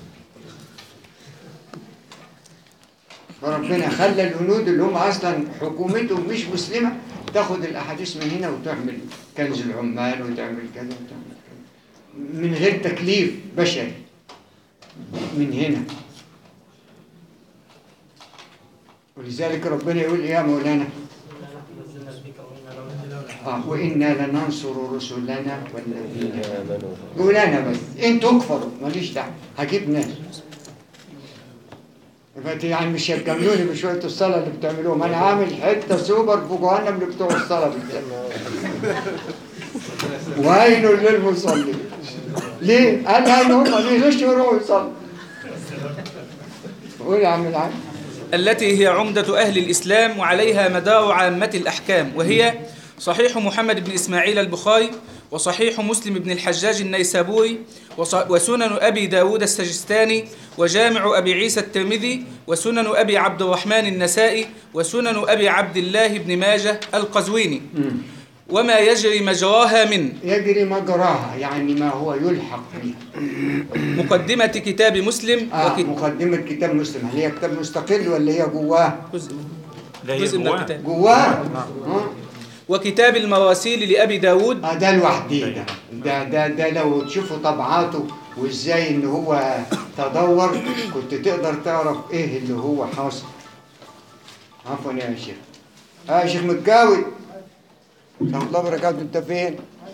فربنا خلى الهنود اللي هم اصلا حكومتهم مش مسلمه تاخد الاحاديث من هنا وتعمل كنز العمال وتعمل كذا وتعمل كذا من غير تكليف بشري من هنا ولذلك ربنا يقول إيه يا مولانا آه وإنا لننصر رسلنا والذين آمنوا يقول أنا بس انتوا اكفروا ماليش دعوة هجيب ناس فأنت يعني مش هتكملوني بشوية الصلاة اللي بتعملوهم أنا عامل حتة سوبر في جهنم لبتوع الصلاة بالجنة وين للمصلين ليه؟ قال ان هم ليش يروحوا يصلوا قول يا عم العم التي هي عمدة أهل الإسلام وعليها مدار عامة الأحكام وهي صحيح محمد بن إسماعيل البخاري وصحيح مسلم بن الحجاج النيسابوري وص- وسنن أبي داود السجستاني وجامع أبي عيسى الترمذي وسنن أبي عبد الرحمن النسائي وسنن أبي عبد الله بن ماجه القزويني وما يجري مجراها من يجري مجراها يعني ما هو يلحق بها مقدمة كتاب مسلم آه وكت... مقدمة كتاب مسلم هل هي كتاب مستقل ولا هي جواه؟ جزء لا هي جزء من جواه. الكتاب جواه آه. وكتاب المواسيل لأبي داود آه ده لوحده ده ده ده ده لو تشوفوا طبعاته وازاي ان هو تدور كنت تقدر تعرف ايه اللي هو حاصل عفوا يا شيخ اه يا شيخ متجاوي ورحمة الله وبركاته انت فين؟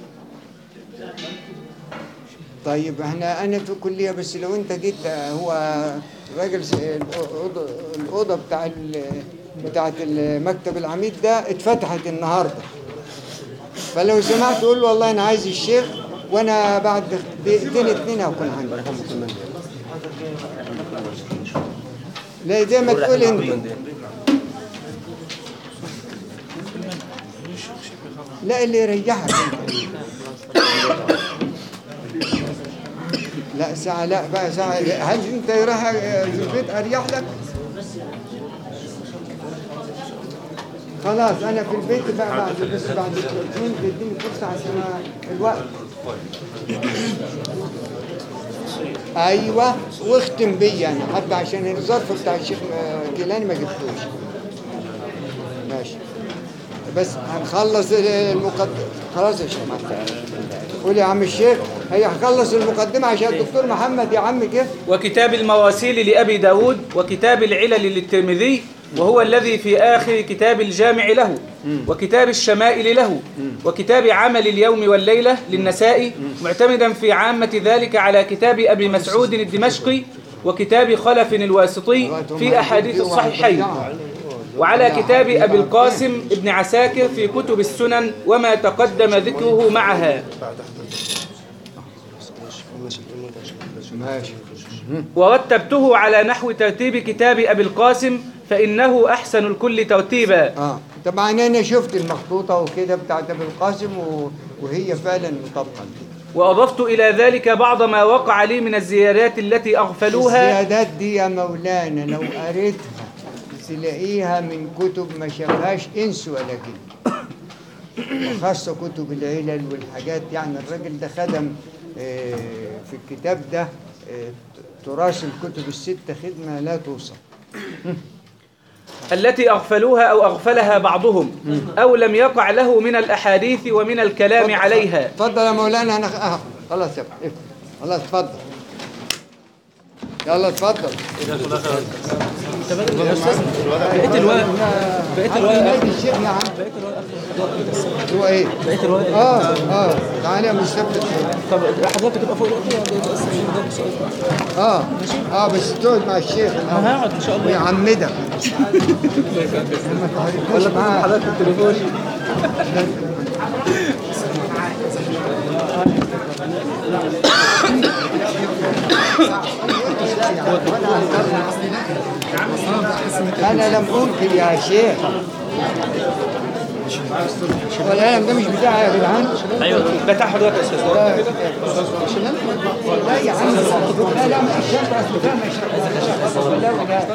طيب احنا انا في الكليه بس لو انت جيت آه، هو راجل س- الأوضة, الاوضه بتاع ال- بتاعت المكتب العميد ده اتفتحت النهارده فلو سمحت قول له والله انا عايز الشيخ وانا بعد دقيقتين اتنين هكون عندك لا زي ما تقول انت لا اللي يريحك انت لا ساعة لا بقى ساعة هل انت رايح البيت اريح لك؟ خلاص انا في البيت بقى بعد بس بعد الاثنين تديني فرصة عشان الوقت ايوه واختم بيا انا حتى عشان الظرف بتاع الشيخ كيلاني ما جبتوش ماشي بس هنخلص المقدمة خلاص يا شيخ مع السلامة. قول يا عم الشيخ هي هنخلص المقدمة عشان الدكتور محمد يا عم كده وكتاب المواسيل لأبي داود وكتاب العلل للترمذي وهو الذي في آخر كتاب الجامع له وكتاب الشمائل له وكتاب عمل اليوم والليلة للنسائي معتمدا في عامة ذلك على كتاب أبي مسعود الدمشقي وكتاب خلف الواسطي في أحاديث الصحيحين وعلى كتاب أبي القاسم ابن عساكر في كتب السنن وما تقدم ذكره معها ماشي ورتبته على نحو ترتيب كتاب أبي القاسم فإنه أحسن الكل ترتيبا اه طبعا انا شفت المخطوطة وكده بتاعت ابو القاسم و... وهي فعلا مطابقة وأضفت إلى ذلك بعض ما وقع لي من الزيادات التي أغفلوها الزيادات دي يا مولانا لو قريتها تلاقيها من كتب ما شافهاش انس ولا جن وخاصة كتب العلل والحاجات يعني الراجل ده خدم آه، في الكتاب ده آه، تراث الكتب الستة خدمة لا توصف التي أغفلوها أو أغفلها بعضهم أو لم يقع له من الأحاديث ومن الكلام عليها اتفضل يا مولانا انا آه. خلاص يا ابني. خلاص اتفضل يلا اتفضل يا استاذ بقيت الورق بقيت الورق الشيخ يا عم هو ايه؟ بقيت الورق اه اه تعالى يا مستبد طب حضرتك تبقى فوق الوقت اه اه بس تقعد مع الشيخ انا هقعد ان شاء الله ويعمدك ولا معاه حضرتك التليفون انا لم انكر يا شيخ والقلم ده مش بتاعي يا جدعان ايوه ده بتاع حضرتك يا استاذ لا يا عم لا لا مش شرط اصل ده مش شرط لا ولا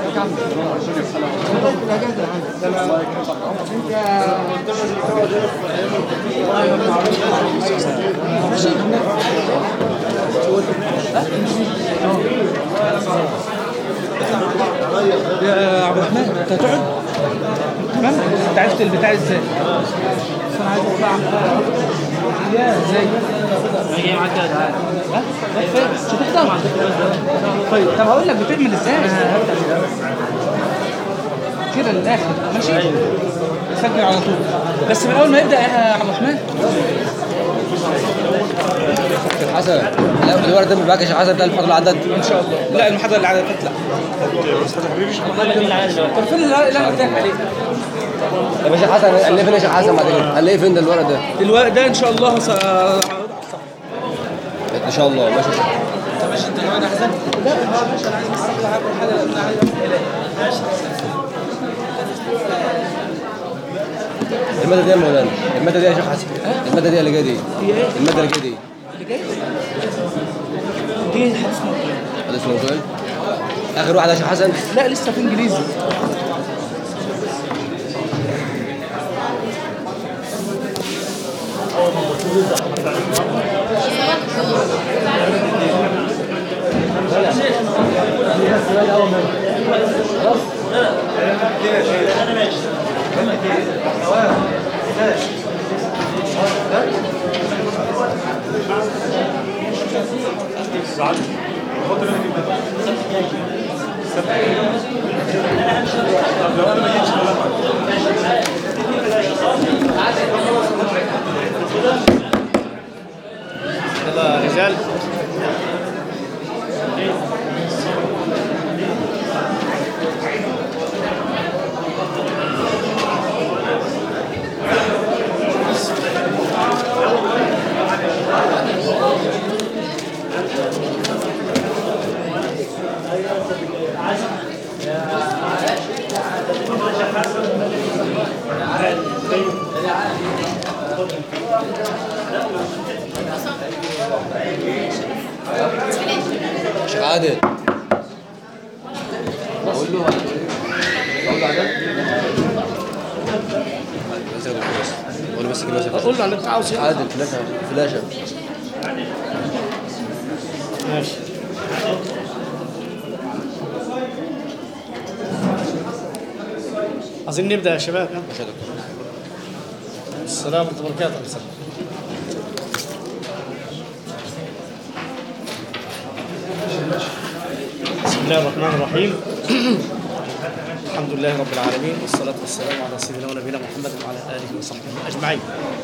يا عبد الرحمن انت هتقعد تمام انت عرفت البتاع ازاي بس انا عايز اطلع يا ازاي انا جاي معاك كده تعالى ها فين مش هتحضر طيب طب هقول لك بتعمل ازاي كده للاخر ماشي سجل على طول بس من اول ما يبدا يا عبد الرحمن حسن لا الورق ده معاك يا شيخ حسن بتاع المحاضره اللي عدت ان شاء الله لا المحاضره اللي عدت لا طب فين اللي اللي انا قلت لك عليه طب يا شيخ حسن هنلاقيه فين يا شيخ حسن بعد كده هنلاقيه فين ده الورق ده الورق ده ان شاء الله س... ان شاء الله ماشي يا شيخ ماشي انت كمان احسن لا ماشي انا عايز بس اطلع اكل حاجه لان انا عايز اروح ماشي الماده دي يا مولانا الماده دي يا شيخ حسن الماده دي اللي جايه دي الماده اللي جايه دي اللي جاي دي حديث موضوعي حديث موضوعي اخر واحد يا شيخ حسن لا لسه في انجليزي يلا يا رجال شيخ عادل اقول له اقول له عادل قول له بس كده قول له انا بتاع عاوز إيه؟ عادل فلاشه فلاشه ماشي عايزين نبدا يا شباب ها؟ ماشي يا دكتور السلام ورحمه الله وبركاته السلام. بسم الله الرحمن الرحيم الحمد لله رب العالمين والصلاة والسلام على سيدنا ونبينا محمد وعلى آله وصحبه أجمعين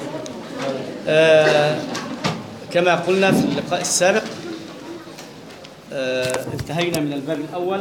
آه كما قلنا في اللقاء السابق آه انتهينا من الباب الأول